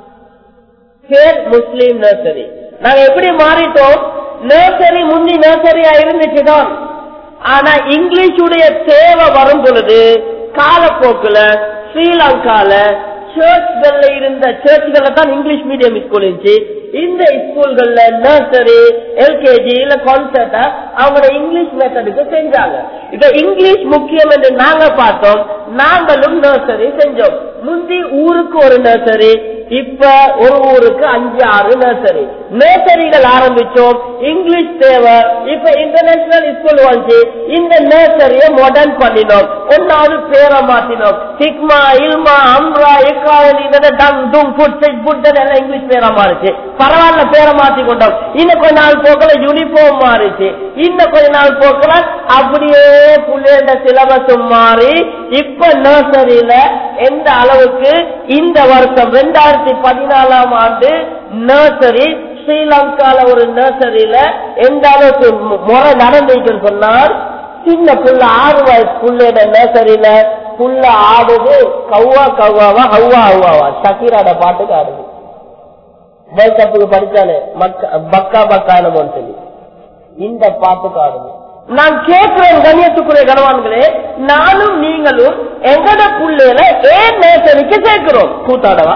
பேர் முஸ்லீம் நர்சரி நாங்க எப்படி மாறிட்டோம் நர்சரி முந்தி நர்சரியா இருந்துச்சுதான் ஆனா இங்கிலீஷுடைய தேவை வரும் பொழுது காலப்போக்குல ஸ்ரீலங்கால சர்ச்கள்ல இருந்த சர்ச்கள்ல தான் இங்கிலீஷ் மீடியம் ஸ்கூல் இருந்துச்சு இந்த ஸ்கூல்கள்ல நர்சரி எல்கேஜி இல்ல கான்செர்ட் அவங்களோட இங்கிலீஷ் மெத்தடுக்கு செஞ்சாங்க இப்ப இங்கிலீஷ் முக்கியம் என்று நாங்க பார்த்தோம் நாங்களும் நர்சரி செஞ்சோம் முந்தி ஊருக்கு ஒரு நர்சரி இப்ப ஒரு ஊருக்கு அஞ்சு ஆறு நர்சரி நர்சரிகள் ஆரம்பிச்சோம் இங்கிலீஷ் தேவை இப்ப இன்டர்நேஷனல் ஸ்கூல் வந்து இந்த நர்சரிய மாடர்ன் பண்ணினோம் ஒன்னாவது பேரை மாத்தினோம் ஹிக்மா இல்மா அம்ரா இக்காவலி டம் தும் ஃபுட் சிக் ஃபுட் எல்லாம் இங்கிலீஷ் பேரா மாறிச்சு பரவாயில்ல பேரை மாத்தி கொண்டோம் இன்னும் கொஞ்ச நாள் போக்கல யூனிஃபார்ம் மாறிச்சு இன்னும் கொஞ்ச நாள் போக்கல அப்படியே புள்ளையோட சிலபஸும் மாறி இப்ப நர்சரியில எந்த அளவுக்கு இந்த வருஷம் ரெண்டாயிரத்தி பதினாலாம் ஆண்டு நர்சரி ஸ்ரீலங்கால ஒரு நர்சரியில எந்த அளவுக்கு மு- முறை நடந்துச்சுன்னு சொன்னால் சின்ன புள்ள ஆறு வயசு புள்ளையோட நர்சரியில புள்ள ஆடுது கவ்வா கவ்வாவா ஹவ்வா ஹவ்வாவா ஷக்கீராட பாட்டுக்கு ஆடுது வேர்ல்ட் கப்புக்கு படிச்சாலே மக்கா பக்கா பக்கான சொல்லி இந்த பாட்டுக்கு ஆடுது நான் கேட்கிறேன் கண்ணியத்துக்குரிய கனவான்களே நானும் நீங்களும் எங்கட புள்ளையில ஏன் நேசரிக்கு சேர்க்கிறோம் கூத்தாடவா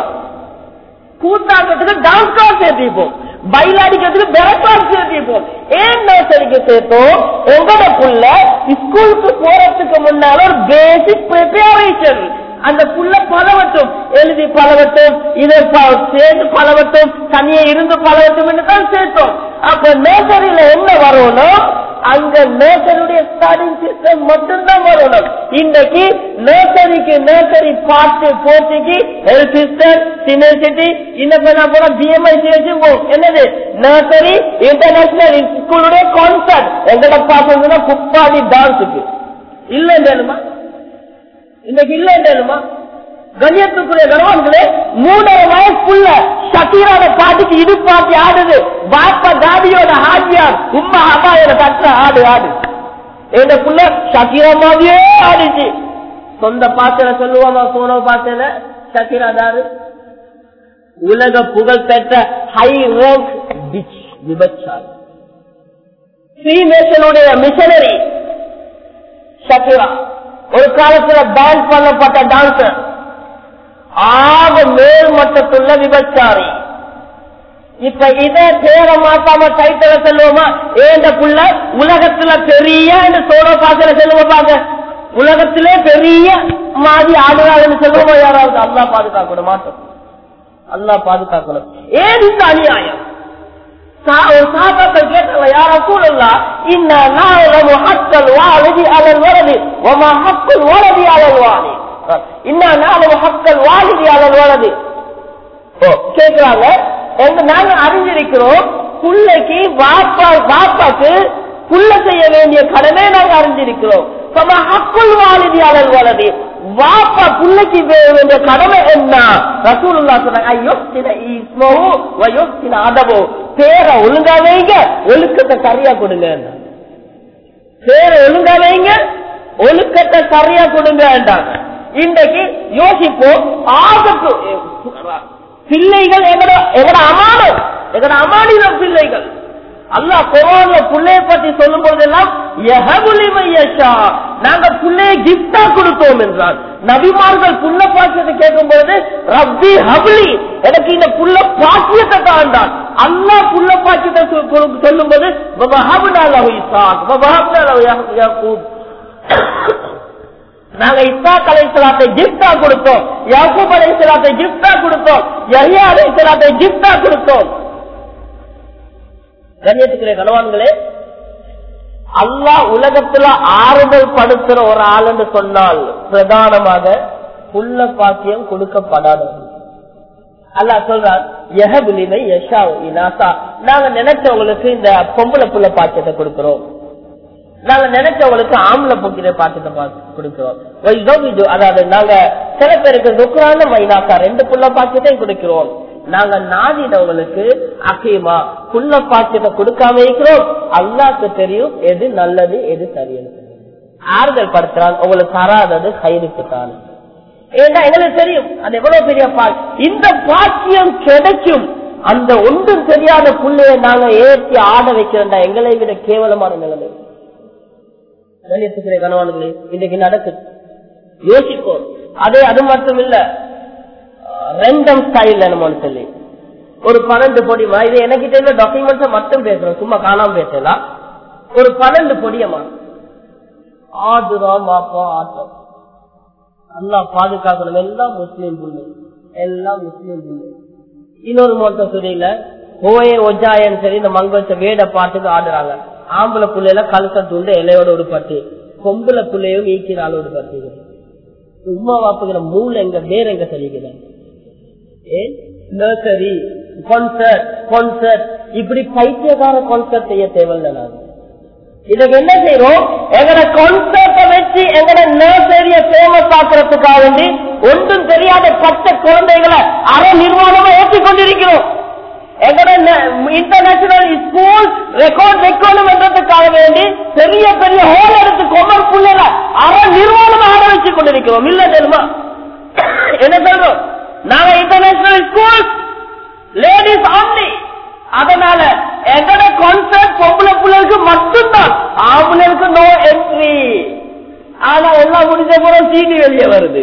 கூத்தாட்டத்துக்கு டான்ஸ் கிளாஸ் சேர்த்திப்போம் பயிலாடிக்கிறதுக்கு பெர கிளாஸ் சேர்த்திப்போம் ஏன் நேசரிக்கு சேர்த்தோம் எங்கட புள்ள ஸ்கூலுக்கு போறதுக்கு முன்னால ஒரு பேசிக் ப்ரிப்பரேஷன் அந்த புள்ள பலவட்டும் எழுதி பலவட்டும் இதை ப- சேர்ந்து பலவட்டும் தனியே இருந்து பலவட்டும் என்று தான் சேர்த்தோம் அப்ப நேசரியில என்ன வரணும் அங்க நேசருடைய ஸ்டார்டிங் சிஸ்டம் மட்டும்தான் வரணும் இன்னைக்கு நேசரிக்கு நேசரி பாட்டு போட்டிக்கு ஹெல்த் சிஸ்டம் சினிவர்சிட்டி இன்னும் பண்ண போன பிஎம்ஐ என்னது நேசரி இன்டர்நேஷனல் ஸ்கூலுடைய கான்சர்ட் எங்கட பாசம் குப்பாடி டான்ஸுக்கு இல்லைன்னு இன்னைக்கு இல்லைன்னுமா கண்ணியத்துக்குரிய கணவன்களே மூணரை வயசுக்குள்ள ஷக்கீரோட பாட்டுக்கு இது பாட்டி ஆடுது பாப்பா தாடியோட ஹாஜியார் உம்மா அம்மாவோட தட்டுற ஆடு ஆடு எங்க புள்ள ஷக்கீரா மாதிரியே ஆடிச்சு சொந்த பாத்திர சொல்லுவாமா சோனோ பாத்திர ஷக்கீரா தாரு உலக புகழ் பெற்ற ஹை ரேங்க் பிச் விபச்சாரி ஸ்ரீநேசனுடைய மிஷனரி ஷக்கீரா ஒரு காலத்துல பேன் பண்ணப்பட்ட டான்சர் ஆக மேல் மட்டத்துள்ள விபச்சாரி இப்ப இத பேர மாத்தாம டைட்டில சொல்லுவோமா ஏண்ட புள்ள உலகத்துல பெரிய என்று சோழ பாத்திர சொல்லுவோம் பாக்க உலகத்திலே பெரிய மாதிரி ஆடுறாங்கன்னு சொல்லுவோமா யாராவது அல்லா பாதுகாக்கணும் மாட்டோம் அல்லா பாதுகாக்கணும் ஏன் இந்த அநியாயம் சா- ஒரு சாபாக்கள் கேட்டாங்க யார சூழல்லா இன்ன நாயகம் ஹக்கல் வாழதி அலல் வரது ஒமா ஹக்கல் வலதி அலல் வாணி இன்ன நாயகம் ஹக்கல் வாழதி அலல் வரது ஓ கேக்குறாங்க எங்க நாங்க அறிஞ்சிருக்கிறோம் புள்ளைக்கு வாப்பா வாப்பாக்கு புள்ள செய்ய வேண்டிய கடமை நாங்க அறிஞ்சிருக்கிறோம் சம ஹக்குல் வாலிதி அலல் வலதி வாப்பா புள்ளைக்கு செய்ய வேண்டிய கடமை என்ன ரசூலுல்லா சொன்னாங்க ஐயோசின ஈஸ்மோ வயோசின அதவோ பேரை ஒழுங்கா வைங்க ஒழுக்கத்தை சரியா கொடுங்க பேரை ஒழுங்கா வைங்க ஒழுக்கத்தை சரியா கொடுங்க இன்றைக்கு யோசிப்போம் ஆபத்து பிள்ளைகள் எங்கட எங்கட அமானம் எங்கட அமானிதம் பிள்ளைகள் அல்லாஹ் குரான்ல புள்ளைய பத்தி சொல்லும் போதெல்லாம் யஹபுலி மையஷா நாங்க புள்ளைய கிஃப்டா கொடுத்தோம் என்றார் நபிமார்கள் புள்ள பாக்கியத்தை கேட்கும் பொழுது ரப்பி ஹபுலி எனக்கு இந்த புள்ள பாக்கியத்தை தாண்டான் அல்லாஹ் புள்ள பாக்கியத்தை சொ- கொடு- சொல்லும் போது வஹப்னா லஹு இஸ்ஹாக் வஹப்னா லஹு யா- யாக்கூப் நாங்க இஸ்ஹாக் அலைஹிஸ்ஸலாத்தை கிஃப்டா கொடுத்தோம் யாக்கூப் அலைஹிஸ்ஸலாத்தை கிஃப்டா கொடுத்தோம் யஹ்யா அலைஹிஸ்ஸலாத்தை கிஃப்டா கொடுத்தோம் கண்ணியத்துக்குரிய கணவான்களே அல்லாஹ் உலகத்துல ஆறுதல் படுத்துற ஒரு ஆள் என்று சொன்னால் பிரதானமாக புள்ள பாக்கியம் கொடுக்கப்படாதவர்கள் அல்லாஹ் சொல்றார் எஹபுலிமை யஷா இனாசா நாங்க நினைச்சவங்களுக்கு இந்த பொம்பளை புள்ள பாக்கியத்தை கொடுக்கிறோம் நாங்க நினைச்சவங்களுக்கு ஆம்பளை பொக்கிற பாக்கியத்தை பா- கொடுக்கிறோம் வைதோவிது, அதாவது நாங்க சில பேருக்கு துக்குறான மைனாக்கா ரெண்டு புள்ள பாக்கியத்தையும் கொடுக்கிறோம் நாங்க நாடினவங்களுக்கு அகீமா புள்ள பாக்கியத்தை கொடுக்காம இருக்கிறோம் அல்லாக்கு தெரியும் எது நல்லது எது சரின்னு ஆறுதல் படுத்துறான் உங்களுக்கு தராதது கயிறுக்கு தான் ஏன்னா எங்களுக்கு தெரியும் அது எவ்வளவு பெரிய பாக் இந்த பாக்கியம் கிடைக்கும் அந்த ஒன்றும் தெரியாத புள்ளைய நாங்க ஏற்றி ஆட வைக்கிறோம்டா எங்களை விட கேவலமான நிலைமை கணியத்துக்குரிய கணவான்களே இன்றைக்கு நடக்குது யோசிப்போம் அதே அது மட்டும் இல்ல ரெண்டம் ஸ்டைல் நம்ம சொல்லி ஒரு பன்னெண்டு பொடிமா இது எனக்கிட்ட இருந்த டாக்குமெண்ட்ஸை மட்டும் பேசுறோம் சும்மா காணாம பேசலாம் ஒரு பன்னெண்டு பொடியமா ஆடுறோம் வாப்பா ஆட்டம் நல்லா பாதுகாக்கணும் எல்லாம் முஸ்லீம் புள்ளு எல்லாம் முஸ்லீம் புள்ளு இன்னொரு மொத்த துறையில ஓயே ஒஜாயன்னு சரி இந்த மங்கல்ச்ச வேட பாட்டுக்கு ஆடுறாங்க ஆம்பளை புள்ளையில கழுத்த துண்டு இலையோட ஒரு பட்டு பொம்பளை புள்ளையும் ஈக்கிற ஆளோட பட்டு உமா வாப்புகிற மூளை எங்க வேற எங்க தெரிவிக்கிறேன் ஏன் நர்சரி கான்சர்ட் கான்சர்ட் இப்படி பைத்தியகார கான்சர்ட் செய்ய தேவையில்லை நாங்க இதுக்கு என்ன செய்யறோம் எங்கட கான்செப்ட வச்சு எங்கட நர்சரிய ஃபேமஸ் ஆக்குறதுக்காக வேண்டி ஒன்றும் தெரியாத பச்சை குழந்தைகளை அரை நிர்வாணமா ஏற்றி கொண்டிருக்கிறோம் எங்கட இன்டர்நேஷனல் ஸ்கூல் ரெக்கார்ட் வைக்கணும் என்றதுக்காக வேண்டி பெரிய பெரிய ஹோல் எடுத்து கொமர் புள்ளைல அரை நிர்வாணமா ஆட வச்சு கொண்டிருக்கிறோம் இல்ல தெரியுமா என்ன சொல்றோம் நாங்க இன்டர்நேஷனல் ஸ்கூல் லேடிஸ் ஆன்லி அதனால எங்கட கான்செப்ட் பொம்பளை பிள்ளைகளுக்கு மட்டும்தான் ஆம்பளைக்கு நோ என்ட்ரி ஆனா எல்லாம் முடிஞ்ச போற சீடி வெளியே வருது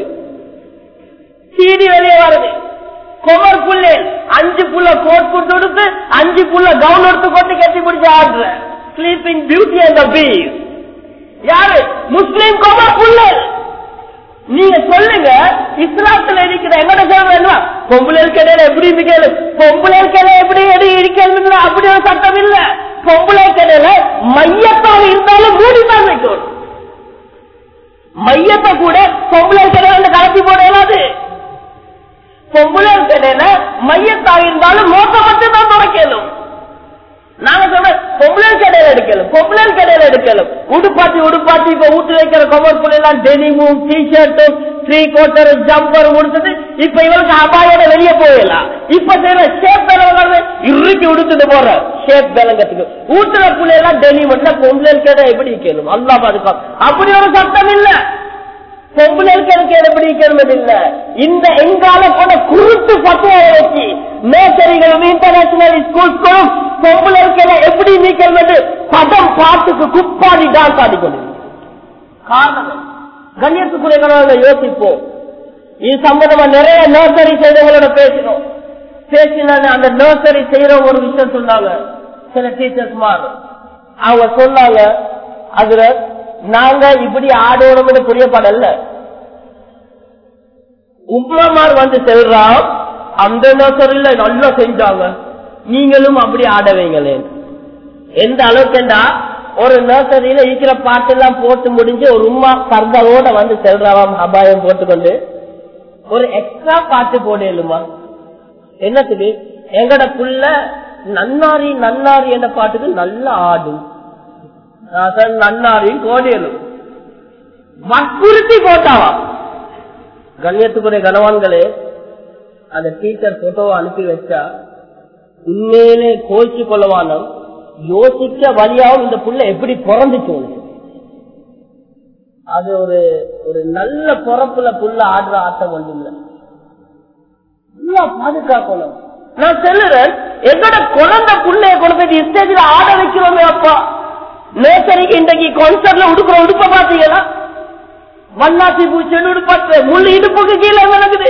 சீடி வெளியே வருது கொமர் புள்ளை அஞ்சு புள்ள கோட் போட்டு கொடுத்து அஞ்சு புள்ள கவுன் எடுத்து கொண்டு கட்டி பிடிச்சு ஆடுற ஸ்லீப்பிங் பியூட்டி அந்த பீஸ் யாரு முஸ்லீம் கொமர் புள்ளை நீங்க சொல்லுங்க இஸ்லாத்துல இருக்கிற எங்கட சொல்றா பொம்பளைக்கு இடையில எப்படி இருக்கல பொம்பளைக்கு இடையில எப்படி எடி இருக்கிறது அப்படி ஒரு சட்டம் இல்ல பொம்பளைக்கு இடையில மையத்தாக இருந்தாலும் மூடிதான் வைக்கணும் மையத்தை கூட பொம்பளைக்கு இடையில கலத்தி போட இயலாது பொம்பளைக்கு இடையில மையத்தாக இருந்தாலும் மோசம் மட்டும் தான் துடைக்கணும் நாங்க சொல்ற பொம்பளை கடையில எடுக்கலும் பொம்பளை கடையில எடுக்கலும் உடுப்பாத்தி உடுப்பாத்தி இப்ப ஊட்டு வைக்கிற கவர் புள்ளைலாம் டெனிமும் டி ஷர்ட்டும் த்ரீ கோட்டர் ஜம்பர் முடிச்சது இப்ப இவளுக்கு அபாயோட வெளியே போயிடலாம் இப்ப செய்யற ஷேப் பேலங்க இறுக்கி உடுத்துட்டு போற ஷேப் பேலங்கத்துக்கு ஊட்டுற புள்ளையெல்லாம் டெனி மட்டும் பொம்பளை கடை எப்படி கேளும் அல்லா பாதுகாப்பு அப்படி ஒரு சட்டம் இல்ல பொம்பளைக்கு எப்படி கேள்வி இல்ல இந்த எங்கால கூட குருட்டு பட்டுவாரை வச்சு மேசரிகளும் இன்டர்நேஷனல் ஸ்கூல்ஸ்களும் பொம்பளைக்கு எப்படி நீக்கல் என்று படம் பாட்டுக்கு குப்பாடி டான்ஸ் ஆடிக்கொண்டிருக்கிறது காரணம் கண்ணியத்துக்குறைகளோட யோசிப்போம் இது சம்பந்தமா நிறைய நர்சரி செய்தவங்களோட பேசினோம் பேசின அந்த நர்சரி செய்யற ஒரு விஷயம் சொன்னாங்க சில டீச்சர்ஸ் மாதிரி அவங்க சொன்னாங்க அதுல நாங்க இப்படி ஆடணும்னு புரியப்படல உப்மாமார் வந்து செல்றான் அந்த நர்சரியில நல்லா செஞ்சாங்க நீங்களும் அப்படி ஆட வைங்களேன் எந்த அளவுக்குண்டா ஒரு நர்சரியில இருக்கிற பாட்டெல்லாம் போட்டு முடிஞ்சு ஒரு உமா பர்தாவோட வந்து செல்றாவாம் அபாயம் போட்டுக்கொண்டு ஒரு எக்ஸ்ட்ரா பாட்டு போடலுமா என்னத்துக்கு எங்கட புள்ள நன்னாரி நன்னாரி என்ற பாட்டுக்கு நல்லா ஆடும் நன்னாரி கோடியலும் வற்புறுத்தி போட்டாவா கண்ணியத்துக்குரிய கனவான்களே அந்த டீச்சர் போட்டோவை அனுப்பி வச்சா உண்மையிலே கோய்ச்சி கொள்ளவானம் யோசிக்க வழியாவும் இந்த புள்ள எப்படி பிறந்துச்சு அது ஒரு ஒரு நல்ல பிறப்புல புள்ள ஆடுற ஆட்டம் ஒன்று இல்லை நல்லா பாதுகாக்கணும் நான் சொல்லுறேன் எங்கட குழந்தை புள்ளைய கொண்டு போய் ஸ்டேஜில் ஆட வைக்கிறோமே அப்பா நேசரிக்கு இன்றைக்கு கான்சர்ட்ல உடுக்கிற உடுப்ப பாத்தீங்களா வண்ணாத்தி பூச்சி உடுப்பட்டு முள்ளு இடுப்புக்கு கீழே விளக்குது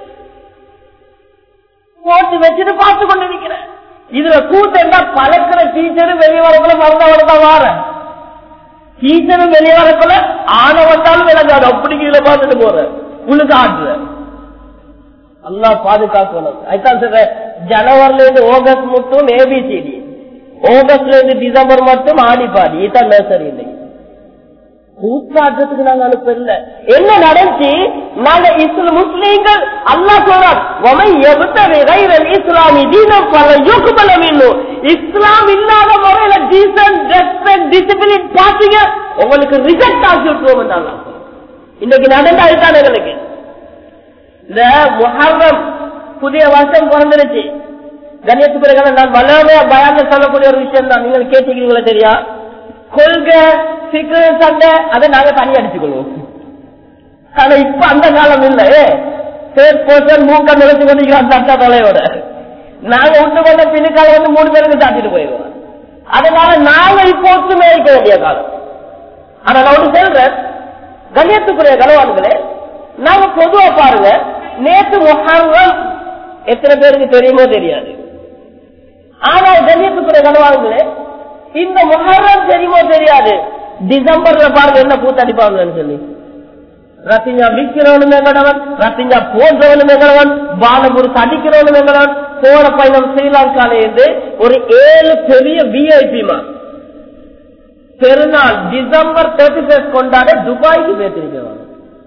போட்டு வச்சுட்டு பார்த்து கொண்டு இருக்கிறேன் இதுல கூட்டா பழக்கிற டீச்சரும் வெளியே வரக்குள்ள மறந்தவன் தான் வார டீச்சரும் வெளியே வரக்குள்ள ஆன வந்தாலும் விளங்காது அப்படி கீழே பார்த்துட்டு போற உனக்கு ஆடுற நல்லா பாதுகாக்கணும் அதுதான் சொல்ற ஜனவரில இருந்து ஆகஸ்ட் மட்டும் ஏபிசிடி ஆகஸ்ட்ல இருந்து டிசம்பர் மட்டும் ஆடி பாடி இதுதான் நர்சரி இல்லை கூத்தாட்டத்துக்கு நாங்க அனுப்பல என்ன நடந்துச்சு நாங்க இஸ்ல முஸ்லீம்கள் அல்லா சொல்றான் இஸ்லாமி தீனம் பல யோகுபல மீனும் இஸ்லாம் இல்லாத முறையில டீசன்ட் ரெஸ்பெக்ட் டிசிப்ளின் பாத்தீங்க உங்களுக்கு ரிஜெக்ட் ஆக்கி விட்டுருவோம் இன்னைக்கு நடந்த அதுதான் எங்களுக்கு இந்த முஹர்ரம் புதிய வருஷம் பிறந்துருச்சு கண்ணியத்துக்கு நான் வல்லமையா பயான்ல சொல்லக்கூடிய ஒரு விஷயம் தான் நீங்கள் கேட்டுக்கிறீங்களா தெரியா கொள்கை சிக்கு சண்டை அதை நாங்க தனி அடிச்சுக்கொள்வோம் ஆனா இப்ப அந்த காலம் இல்ல தேர்ட் பர்சன் மூக்க நினைச்சு கொண்டிருக்கிறோம் சட்ட தலையோட நாங்க விட்டு கொண்ட பின்னுக்கால வந்து மூணு பேருக்கு சாத்திட்டு போயிடுவோம் அதனால நாங்க இப்போ ஒற்றுமை இருக்க வேண்டிய காலம் ஆனா நான் ஒன்று சொல்றேன் கண்ணியத்துக்குரிய கனவான்களே நாங்க பொதுவா பாருங்க நேற்று முஹர்ரம் எத்தனை பேருக்கு தெரியுமோ தெரியாது ஆனால் கண்ணியத்துக்குரிய கனவான்களே இந்த முஹர்ரம் தெரியுமோ தெரியாது டிசம்பர்ல பாருங்க என்ன கூத்தடிப்பாங்கன்னு சொல்லி ரத்திஞ்சா விற்கிறவனும் எங்களவன் ரத்திஞ்சா போன்றவனும் எங்களவன் பாலபுருக்கு அடிக்கிறவனும் எங்களவன் போன பயணம் ஸ்ரீலங்கால இருந்து ஒரு ஏழு பெரிய விஐபிமா பெருநாள் டிசம்பர் தேர்ட்டி ஃபர்ஸ்ட் கொண்டாட துபாய்க்கு பேசிருக்கிறவன்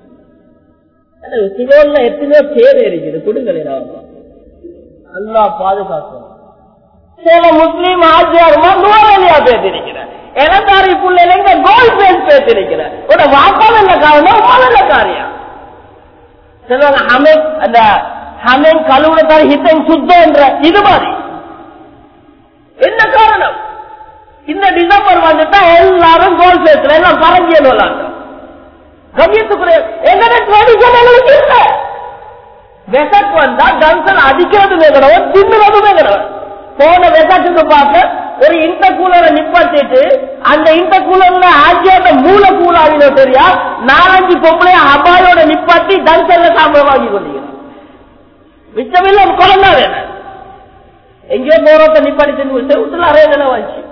சிவோல்ல எத்தனையோ பேர் இருக்குது கொடுங்களேன் அல்லா பாதுகாக்கணும் சில முஸ்லீம் ஆட்சியாருமா நூறலியா பேசிருக்கிறேன் இளந்தாரி பிள்ளைங்க கோல் பேஸ் பேசிருக்கிறேன் ஒரு வாப்பா நல்ல காரணம் உமா நல்ல காரியம் சிலவங்க ஹமேன் அந்த ஹமேன் கழுவுனத்தாரி ஹித்தம் சுத்தம் என்ற இது மாதிரி என்ன காரணம் இந்த டிசம்பர் வந்துட்டா எல்லாரும் கோல் பேசுற எல்லாம் பரங்கியல் விளாட்டம் கவியத்துக்குரிய எங்கட ட்ரெடிஷன் எங்களுக்கு இல்ல வெசக் வந்தா டன்சல் அடிக்கிறது வேகிறவன் தின்னுறது வேகிறவன் போன வெசத்துக்கு பார்க்க ஒரு இன்ட கூலரை நிப்பாட்டிட்டு அந்த இன்ட கூலர்ல ஆஜியோட மூல கூலாவினோ தெரியா நாலஞ்சு பொம்பளை அபாயோட நிப்பாட்டி டன்சல்ல சாம்பல் வாங்கி கொண்டீங்க மிச்சமில்ல குழந்தா வேணும் எங்கேயோ போறத நிப்பாட்டி தின்னு செவுத்துல அறைய நிலை வாங்கி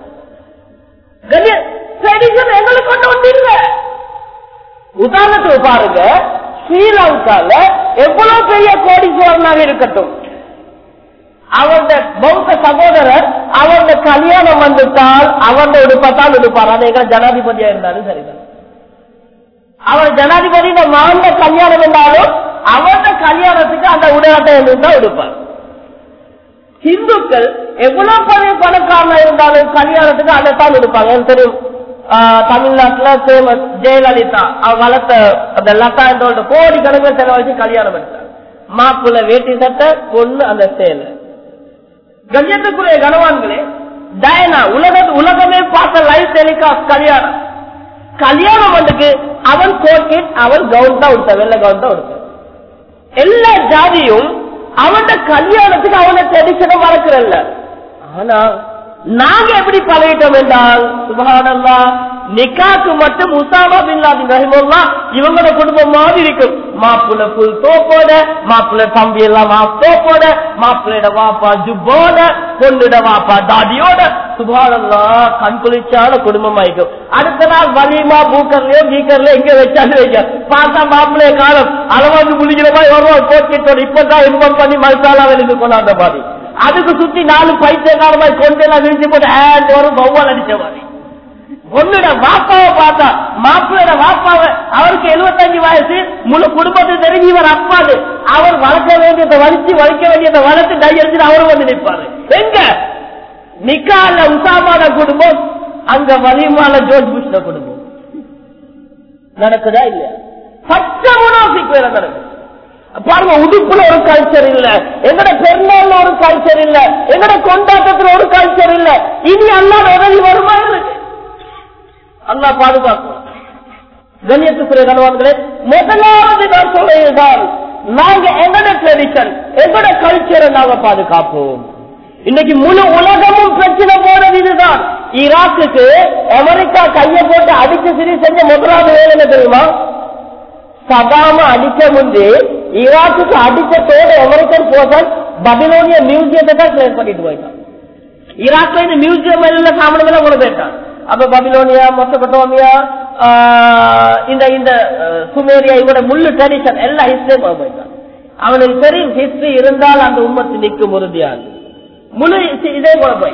ட்ரெடிஷன் எங்களுக்கு கொண்டு வந்து இல்லை உதாரணத்துக்கு பாருங்க ஸ்ரீலங்கால எவ்வளவு பெரிய கோடீஸ்வரனாக இருக்கட்டும் அவருடைய பௌத்த சகோதரர் அவருடைய கல்யாணம் வந்துட்டால் அவருடைய உடுப்பத்தான் உடுப்பார் அது எங்க ஜனாதிபதியா இருந்தாலும் சரிதான் அவர் ஜனாதிபதி மகண்ட கல்யாணம் இருந்தாலும் அவருடைய கல்யாணத்துக்கு அந்த உடலத்தை தான் உடுப்பார் இந்துக்கள் எவ்வளவு பெரிய பணக்காரனா இருந்தாலும் கல்யாணத்துக்கு அதைத்தான் உடுப்பாங்க எனக்கு தெரியும் தமிழ்நாட்டுல ஃபேமஸ் ஜெயலலிதா அவ வளர்த்த அந்த லதா என்ற கோடி கணக்கில் செலவழிச்சு கல்யாணம் எடுத்தார் மாப்பிள்ள வேட்டி சட்டை பொண்ணு அந்த சேலை கண்ணியத்துக்குரிய கனவான்களே டயனா உலக உலகமே பார்த்த லைவ் டெலிகாஸ்ட் கல்யாணம் கல்யாணம் வந்துக்கு அவன் கோட் அவன் கவுன் தான் கொடுத்த வெள்ள கவுன் தான் கொடுத்த எல்லா ஜாதியும் அவன் கல்யாணத்துக்கு அவன ட்ரெடிஷனை மறக்கிறல்ல ஆனா நாங்க எப்படி பழகிட்டோம் என்றால் சுபகானல்லா நிக்காக்கு மட்டும் உசாமா பின் லாதின் ரஹிமுல்லா இவங்களோட குடும்பம் மாதிரி இருக்கும் மாப்பிள்ள புல் தோப்போட மாப்பிள்ள தம்பி எல்லாம் தோப்போட மாப்பிள்ளையோட வாப்பா ஜுப்போட பொண்ணுட வாப்பா தாடியோட சுபானல்லா கண் குளிர்ச்சியான குடும்பம் ஆயிக்கும் அடுத்த நாள் வலிமா பூக்கர்லயோ கீக்கர்லயோ எங்க வச்சாலும் வைக்க பார்த்தா மாப்பிள்ளைய காலம் அளவாந்து குளிக்கிற மாதிரி வருவான் போக்கிட்டோட இப்பதான் இன்பம் பண்ணி மல்சாலா வெளிக்கு கொண்டாந்த மாதிரி அதுக்கு சுத்தி நாலு பைத்தியக்காரமாய் கொண்டு எல்லாம் விரிச்சு போட்டு ஆண்ட் வரும் பௌவால் அடிச்ச மாதிரி பொண்ணுட வாப்பாவை பார்த்தா மாப்பிள்ளையோட வாப்பாவை அவருக்கு எழுபத்தஞ்சு வயசு முழு குடும்பத்தை தெரிஞ்சு இவர் அப்பாது அவர் வளர்க்க வேண்டியதை வலிச்சு வலிக்க வேண்டியதை வளர்த்து டை அடிச்சு அவரும் வந்து நிற்பாரு எங்க நிக்கால உசாமான குடும்பம் அங்க வலிமால ஜோர்ஜ் புஷ்ட குடும்பம் நடக்குதா இல்லையா பச்சை முனாஃபிக் வேலை நடக்குது பாருங்க உடுப்புல ஒரு கல்ச்சர் இல்ல எங்கட பெருநாள்ல ஒரு கல்ச்சர் இல்ல எங்கட கொண்டாட்டத்துல ஒரு கல்ச்சர் இல்ல இனி அல்லாத உதவி வருமா இருக்கு அல்லா பாதுகாக்கும் கண்ணியத்துக்குரிய கணவான்களே முதலாவது நான் சொல்றதுதான் நாங்க எங்கட ட்ரெடிஷன் எங்கட கல்ச்சரை நாங்க பாதுகாப்போம் இன்னைக்கு முழு உலகமும் பிரச்சனை போறது இதுதான் ஈராக்குக்கு அமெரிக்கா கையை போட்டு அடிச்சு சிறி செஞ்ச முதலாவது வேலை என்ன தெரியுமா சதாம அடிக்க முன்பு ஈராக்குக்கு அடிச்சதோட அமெரிக்கன் போசன் பபிலோனிய மியூசியத்தை தான் கிளியர் பண்ணிட்டு போயிட்டான் ஈராக்ல இந்த மியூசியம் எல்லாம் சாமான்களை கொண்டு போயிட்டான் அப்ப பபிலோனியா மொசபட்டோமியா இந்த இந்த சுமேரியா இவரோட முள்ளு ட்ரெடிஷன் எல்லா ஹிஸ்டரியும் கொண்டு போயிட்டான் அவனுக்கு தெரியும் ஹிஸ்டரி இருந்தால் அந்த உம்மத்து நிற்கும் உறுதியாக முழு இதே கொண்டு போய்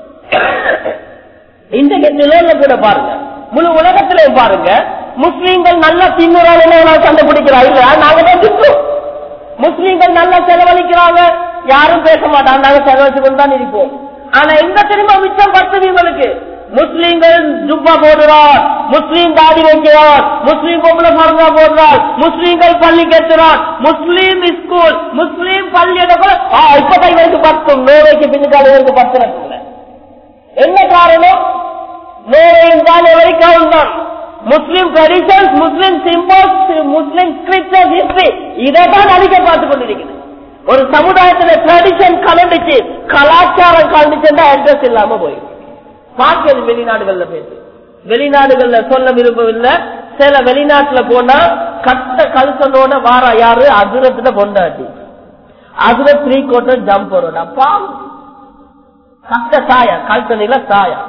இன்றைக்கு நிலையில கூட பாருங்க முழு உலகத்திலையும் பாருங்க முஸ்லீம்கள் நல்லா தின்னுறாங்க கண்டுபிடிக்கிறா இல்ல நாங்க தான் திட்டோம் முஸ்லீம்கள் நல்லா செலவழிக்கிறாங்க யாரும் பேச மாட்டாங்க நாங்க செலவழிச்சு கொண்டு தான் இருப்போம் ஆனா எங்க தெரியுமா மிச்சம் பத்து இவங்களுக்கு முஸ்லீம்கள் ஜுப்பா போடுறார் முஸ்லீம் தாடி வைக்கிறார் முஸ்லீம் பொம்பளை மருந்தா போடுறார் முஸ்லீம்கள் பள்ளி கட்டுறார் முஸ்லீம் ஸ்கூல் முஸ்லீம் பள்ளி இப்பதான் இவருக்கு பத்து நோவைக்கு பின்னுக்கால இவருக்கு பத்து இல்லை என்ன காரணம் நோவையும் தான் வரைக்கும் தான் Muslim traditions Muslim symbols Muslim scriptures history இதை தான் அதிக பார்த்து கொண்டிருக்கிறது ஒரு சமுதாயத்துல ட்ரெடிஷன் கலந்துச்சு கலாச்சாரம் கலந்துச்சுன்னா அட்ரஸ் இல்லாம போயிடும் பார்க்கிறது வெளிநாடுகள்ல பேசு வெளிநாடுகள்ல சொல்ல விரும்பவில்லை சில வெளிநாட்டுல போனா கட்ட கல்சனோட வார யாரு அசுரத்துல கொண்டாட்டி அதுல த்ரீ கோட்டர் ஜம்ப் வரும் அப்பா கட்ட சாயா கல்சனில சாயா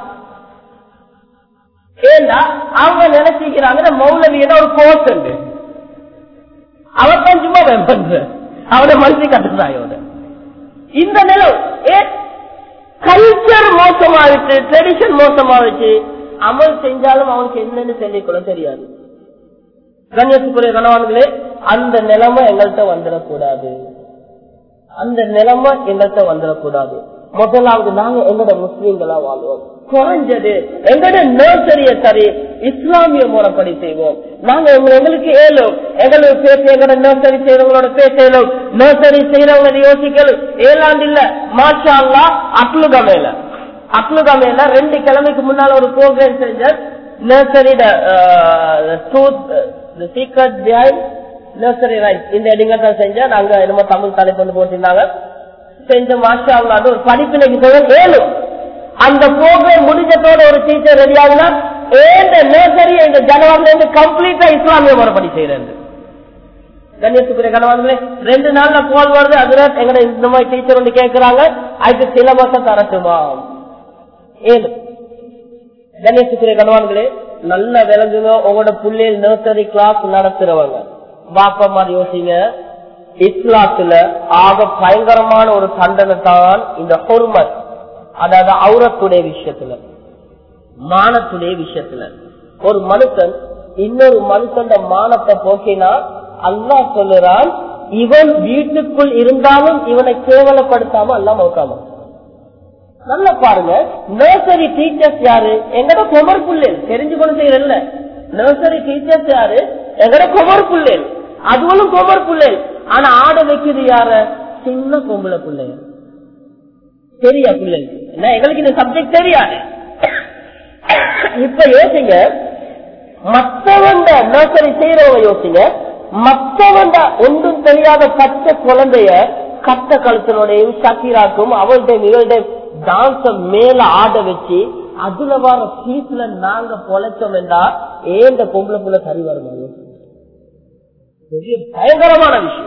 ஏண்டா அவங்க நினைச்சிக்கிறாங்க மௌலவியிட ஒரு கோர்ஸ் உண்டு அவன் தான் சும்மா பண்ற அவனை மனுஷி கட்டுறாயோட இந்த நிலம் ஏ கல்ச்சர் மோசமாயிடுச்சு ட்ரெடிஷன் மோசமாயிடுச்சு அமல் செஞ்சாலும் அவனுக்கு என்னன்னு சொல்லிக்கொள்ள தெரியாது கண்ணியத்துக்குரிய கணவான்களே அந்த நிலைமை எங்கள்கிட்ட வந்துடக்கூடாது அந்த நிலைமை எங்கள்கிட்ட வந்துடக்கூடாது முதலாவது நாங்க எங்கட முஸ்லீம்களா வாழ்வோம் குறைஞ்சது எங்கட நர்சரிய சரி இஸ்லாமிய முறைப்படி செய்வோம் நாங்க எங்க- எங்களுக்கு ஏழும் எங்களுக்கு பேச எங்கட நர்சரி செய்யறவங்களோட பேசலும் நர்சரி செய்யறவங்க யோசிக்கலும் ஏழாண்டு இல்ல மாஷா அல்லா அட்லுகா மேல அட்லுகா மேல ரெண்டு கிழமைக்கு முன்னால ஒரு ப்ரோக்ராம் செஞ்ச நர்சரியோட சீக்ரெட் பிஹைண்ட் நர்சரி ரைட் இந்த இடங்கள் செஞ்சா நாங்க என்னமோ தமிழ் தலைப்பு வந்து போட்டிருந்தாங்க செஞ்ச மாஷா அல்லா அது ஒரு படிப்பினைக்கு சொல்ல ஏழும் அந்த ப்ரோக்ராம் முடிஞ்சதோட ஒரு டீச்சர் ரெடி ஆகுனா ஏந்த நர்சரி இந்த ஜனவரில இருந்து கம்ப்ளீட்டா இஸ்லாமிய முறைப்படி செய்யறது கண்ணியத்துக்குரிய கணவான்களே ரெண்டு நாள்ல கோல் வருது அதுல எங்கட இந்த மாதிரி டீச்சர் வந்து கேட்கிறாங்க அதுக்கு சிலபஸ தரட்டுமா ஏழு கணேசுக்குரிய கணவான்களே நல்ல விளங்குங்க உங்களோட புள்ளையில் நர்சரி கிளாஸ் நடத்துறவங்க பாப்பா மாதிரி யோசிங்க இஸ்லாத்துல ஆக பயங்கரமான ஒரு தண்டனை தான் இந்த ஹொர்மத் அதாவது அவுரத்துடைய விஷயத்துல மானத்துடைய விஷயத்துல ஒரு மனுஷன் இன்னொரு மனுஷன் மானத்தை போக்கினா அல்லாஹ் சொல்லுறான் இவன் வீட்டுக்குள் இருந்தாலும் இவனை கேவலப்படுத்தாம அல்லா மௌக்காம நல்லா பாருங்க நர்சரி டீச்சர்ஸ் யாரு எங்கட குமர் புள்ளேன் தெரிஞ்சு கொண்டு செய்யறல்ல நர்சரி டீச்சர்ஸ் யாரு எங்கட குமர் புள்ளேன் அதுவும் குமர் புள்ளேன் ஆனா ஆட வைக்கிறது யார சின்ன பொம்பளை பிள்ளைங்க தெரியா பிள்ளைங்க என்ன, எங்களுக்கு இந்த சப்ஜெக்ட் தெரியாது இப்ப யோசிங்க மத்தவண்ட நர்சரி செய்யறவங்க யோசிங்க மத்தவண்ட ஒன்றும் தெரியாத பச்சை குழந்தைய கட்ட கழுத்தனோடையும் சக்கீராக்கும் அவள்கிட்ட இவள்கிட்ட டான்ஸ மேல ஆட வச்சு அதுல வர பீஸ்ல நாங்க பொழைச்சோம் என்றா ஏன் இந்த பொம்பளை புள்ள சரி வருமாங்க பெரிய பயங்கரமான விஷயம்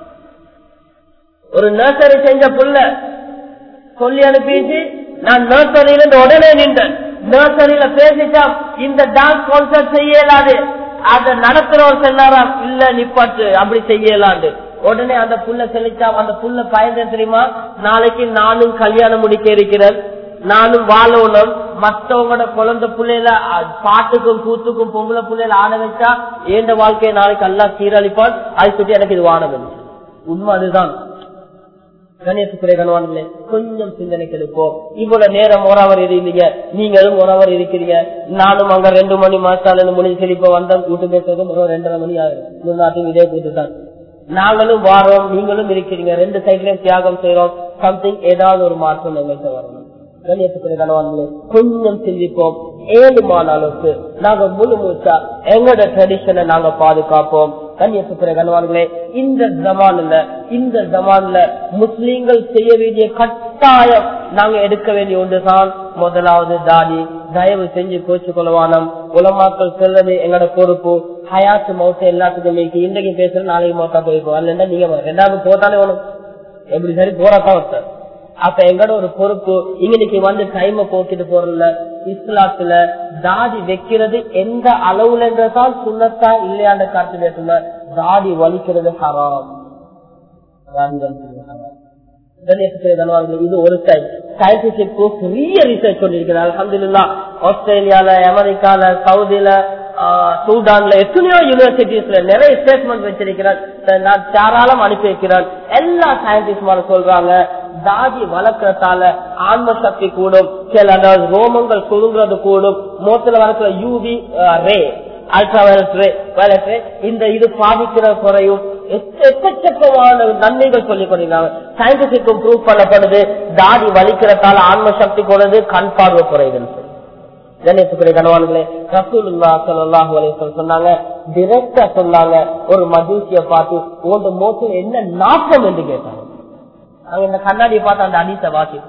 ஒரு நர்சரி செஞ்ச புள்ள சொல்லி அனுப்பிச்சு நான் நர்சரியில இருந்து உடனே நின்றேன் நர்சரியில பேசிட்டா இந்த டான்ஸ் கான்சர்ட் செய்யலாது அத நடத்துறவர் சொன்னாராம் இல்ல நிப்பாட்டு அப்படி செய்யலாண்டு உடனே அந்த புள்ள செழிச்சா அந்த புள்ள பயந்த தெரியுமா நாளைக்கு நானும் கல்யாணம் முடிக்க இருக்கிறேன் நானும் வாழணும் மத்தவங்களோட குழந்தை பிள்ளைல அஹ், பாட்டுக்கும் கூத்துக்கும் பொம்பளை பிள்ளைல ஆட வச்சா ஏண்ட வாழ்க்கையை நாளைக்கு எல்லாம் சீரழிப்பான் அது சொல்லி எனக்கு இது வானம் உண்மை அதுதான் கணேசத்துறை கணவான்களே கொஞ்சம் சிந்தனைக்கு எடுப்போம் இவ்வளவு நேரம் ஒரவர் இருந்தீங்க நீங்களும் ஒரவர் இருக்கிறீங்க நானும் அங்க ரெண்டு மணி மாசால முடிஞ்சு சரி இப்ப வந்தோம் கூட்டு பேசுறதும் ஒரு ரெண்டரை மணி ஆகுது முன்னாட்டையும் இதே கூட்டு தான் நாங்களும் வாரோம் நீங்களும் இருக்கிறீங்க ரெண்டு சைட்லயும் தியாகம் செய்யறோம் சம்திங் ஏதாவது ஒரு மாற்றம் எங்கள்கிட்ட வரணும் கண்ணியத்துக்குரிய கணவான்களே கொஞ்சம் சிந்திப்போம் ஏழுமான அளவுக்கு நாங்க முழு மூச்சா எங்களோட ட்ரெடிஷனை நாங்க பாதுகாப்போம் கண்ணியத்துக்குரிய கணவான்களே இந்த ஜமான்ல இந்த ஜமான்ல முஸ்லீம்கள் செய்ய வேண்டிய கட்டாயம் நாங்க எடுக்க வேண்டிய ஒன்றுதான் முதலாவது தாடி தயவு செஞ்சு கோச்சு கொள்ளவானம் உலமாக்கள் செல்வது எங்களோட பொறுப்பு ஹயாத்து மௌத்த எல்லாத்துக்கும் இருக்கு இன்றைக்கு பேசுற நாளைக்கு மௌத்தா போயிருக்கோம் அல்ல நீங்க ரெண்டாவது போட்டாலே ஒண்ணும் எப்படி சரி போறாதான் ஒருத்தர் அப்ப எங்கட ஒரு பொறுப்பு இன்னைக்கு வந்து டைம போக்கிட்டு போறல இஸ்லாத்துல தாடி வைக்கிறது எந்த அளவுல என்றதான் சுண்ணத்தா இல்லையாண்ட காட்டு பேசுங்க தாடி வலிக்கிறது ஹராம் இது ஒரு சைட் சயின்டிபிக் பெரிய ரிசர்ச் பண்ணிருக்கிறார் அலமதுல்லா ஆஸ்திரேலியால அமெரிக்கால சவுதியில சூடான்ல எத்தனையோ யூனிவர்சிட்டிஸ்ல நிறைய ஸ்டேட்மெண்ட் வச்சிருக்கிறார் நான் தாராளம் அனுப்பி வைக்கிறேன் எல்லா சயின்டிஸ்ட் சொல்றாங்க தாடி வளர்க்கறதால ஆன்ம சக்தி கூடும் சில அதாவது ரோமங்கள் சுருங்குறது கூடும் மோத்துல வளர்க்கிற UV ray ultraviolet ray violet ray இந்த இது பாதிக்கிற குறையும் எக்கச்சக்கமான நன்மைகள் சொல்லிக் கொண்டிருக்காங்க சயின்டிபிக்கும் ப்ரூவ் பண்ணப்படுது தாடி வலிக்கிறதால ஆன்ம சக்தி கூடது கண் பார்வை குறையுதுன்னு சொல்லி கணேசுக்குரிய கணவான்களே ரசூலுல்லா ஸல்லல்லாஹு அலைஹி வஸல்லம் சொன்னாங்க டிரெக்டா சொன்னாங்க ஒரு மஜூசிய பார்த்து உங்க மோட்டில் என்ன நாட்டம் என்று கேட்டாங்க நாங்க இந்த கண்ணாடியை பார்த்து அந்த அடித்த வாசிப்போம்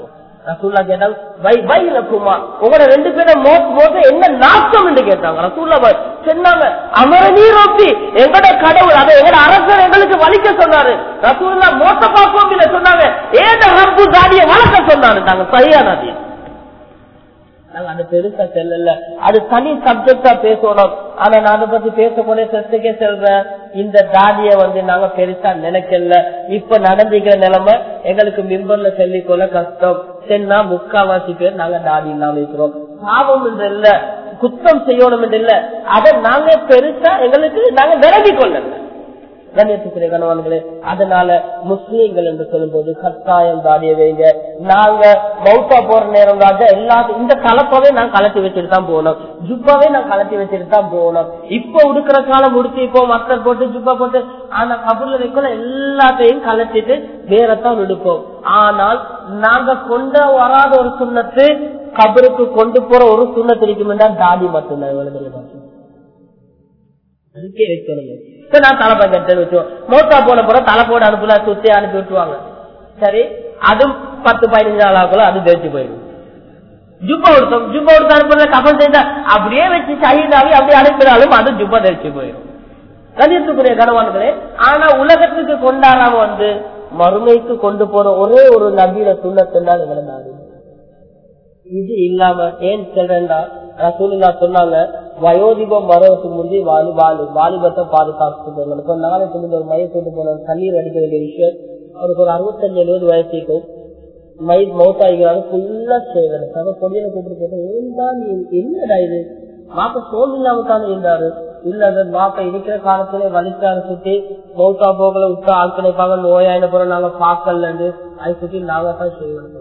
ரசூல்லா கேட்டாங்க வை வை லக்குமா உங்களோட ரெண்டு பேரும் மோத் மோத என்ன நாட்டம் என்று கேட்டாங்க ரசூல்லா வை- சொன்னாங்க அமரணி ரொப்பி எங்கட கடவுள் அதை எங்கட அரசர் எங்களுக்கு வலிக்க சொன்னாரு ரசூல்லா மோத்த பார்ப்போம் இல்ல சொன்னாங்க ஏத ரப்பு தாடிய வளர்க்க சொன்னாரு நாங்க சரியானது நாங்க அது பெருசா செல்லல அது தனி சப்ஜெக்டா பேசணும் ஆனா நான் அதை பத்தி பேச போனே செத்துக்கே செல்றேன் இந்த தாடிய வந்து நாங்க பெருசா நினைக்கல இப்ப நடந்துக்கிற நிலைமை எங்களுக்கு மிம்பர்ல சொல்லிக்கொள்ள கஷ்டம் சென்னா முக்காவாசி பேர் நாங்க தாடி இல்லாம இருக்கிறோம் பாவம் என்று இல்ல குத்தம் செய்யணும் என்று இல்ல அதை நாங்க பெருசா எங்களுக்கு நாங்க விலகி கொள்ளல கண்ணியத்துக்குரிய கணவன்களே அதனால முஸ்லீம்கள் என்று சொல்லும்போது கட்டாயம் தாடிய வைங்க நாங்க மௌத்தா போற நேரம் ராஜா எல்லாத்தையும் இந்த கலப்பவே நான் கலட்டி வச்சுட்டு தான் போகணும் ஜுப்பாவே நான் கலட்டி வச்சுட்டு தான் போகணும் இப்ப உடுக்கிற காலம் முடிச்சு இப்போ மக்கள் போட்டு ஜுப்பா போட்டு ஆனா கபூர்ல வைக்கல எல்லாத்தையும் கலட்டிட்டு வேறத்தான் எடுப்போம் ஆனால் நாங்க கொண்டு வராத ஒரு சுண்ணத்து கபருக்கு கொண்டு போற ஒரு சுண்ணத்து இருக்குமே தான் தாடி மட்டும்தான் இவ்வளவு அதுக்கே வைக்கணும் இப்ப நான் தலைப்பை கட்ட வச்சோம் மோட்டா போன போற தலை போட அனுப்பல சுத்தி அனுப்பி விட்டுருவாங்க சரி அதுவும் பத்து பதினஞ்சு நாள் ஆகல அது தெரிச்சு போயிடும் ஜுப்பா கொடுத்தோம் ஜுப்பா கொடுத்து அனுப்புற கபல் செய்தா அப்படியே வச்சு சகிதாவி அப்படியே அனுப்பினாலும் அது ஜுப்பா தெரிச்சு போயிடும் கணித்துக்குரிய கனவான்களே ஆனா உலகத்துக்கு கொண்டாடாம வந்து மறுமைக்கு கொண்டு போற ஒரே ஒரு நபியில சுண்ணத்தான் எங்களை நாடு இது இல்லாம ஏன் சொல்றேன்டா ரசூலுல்லா சொன்னாங்க வயோதிபம் வர்றதுக்கு முந்தி வாலி வாலி வாலிபத்தை பாதுகாப்பு இப்ப நாளைக்கு முந்தி ஒரு மைய போட்டு போன தண்ணீர் அடிக்க வேண்டிய விஷயம் அவருக்கு ஒரு அறுபத்தஞ்சு எழுபது வயசுக்கும் மை மௌத்தாகிறாரு ஃபுல்லா செய்வேன் சக பொடியனை கூப்பிட்டு கேட்டேன் ஏன்டா நீ என்னடா இது மாப்ப சோல் இல்லாம தானே இருந்தாரு இல்ல அந்த மாப்ப இருக்கிற காலத்திலே வலிச்சாரு சுத்தி மௌத்தா போகல விட்டு ஆட்களைப்பாங்க நோயாயின போற நாங்க பாக்கல அதை சுத்தி நாங்க தான் செய்வோம்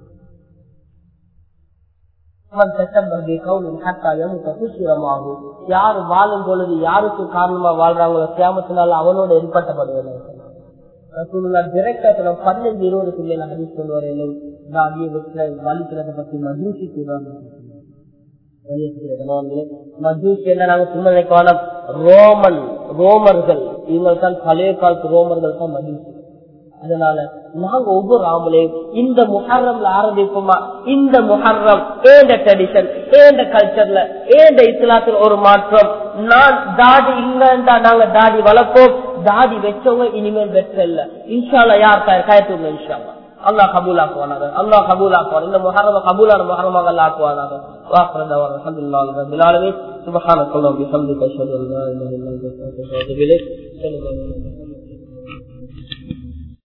யாரு வாழும் பொழுது யாருக்கு காரணமா வாழ்றாங்களோ கியாமத்தினால அவனோட ஏற்பட்டப்படுவது பதினஞ்சு இருபது பிள்ளைங்க ஹதீஸ் சொல்லுவாரு வலிக்கிறத பத்தி மகிழ்ச்சி கூறாங்க மஜூசி என்ன நாங்க சும்மா நினைக்கலாம் ரோமன் ரோமர்கள் இவங்க தான் பழைய காலத்து ரோமர்கள் தான் மஜூசி அதனால நாங்க ஒவ்வொரு ஆம்பளையும் இந்த முஹர்ரம்ல ஆரம்பிப்போமா இந்த முஹர்ரம் ஏண்ட ட்ரெடிஷன் ஏண்ட கல்ச்சர்ல ஏண்ட இஸ்லாத்துல ஒரு மாற்றம் நான் தாடி இல்லைன்றா நாங்க தாடி வளர்ப்போம் தாடி வச்சவங்க இனிமேல் வெற்ற இல்ல இன்ஷால்லா யார் கயத்துள்ள இன்ஷால்லா அல்லாஹ் கபூலாக்குவானாக அல்லாஹ் கபூலாக்குவான் இந்த முஹர்ரம கபூலான முஹர்ரமாக அல்லாஹ் ஆக்குவானாக வாக்குறத வர அல்ஹம்துலில்லாஹி ரப்பில் ஆலமீன் சுப்ஹானல்லாஹி வபிஹம்திஹி அஷ்ஹது அன் லா இலாஹா இல்லா அன்த அஸ்தக்ஃபிருக வ அத்தூபு இலைக்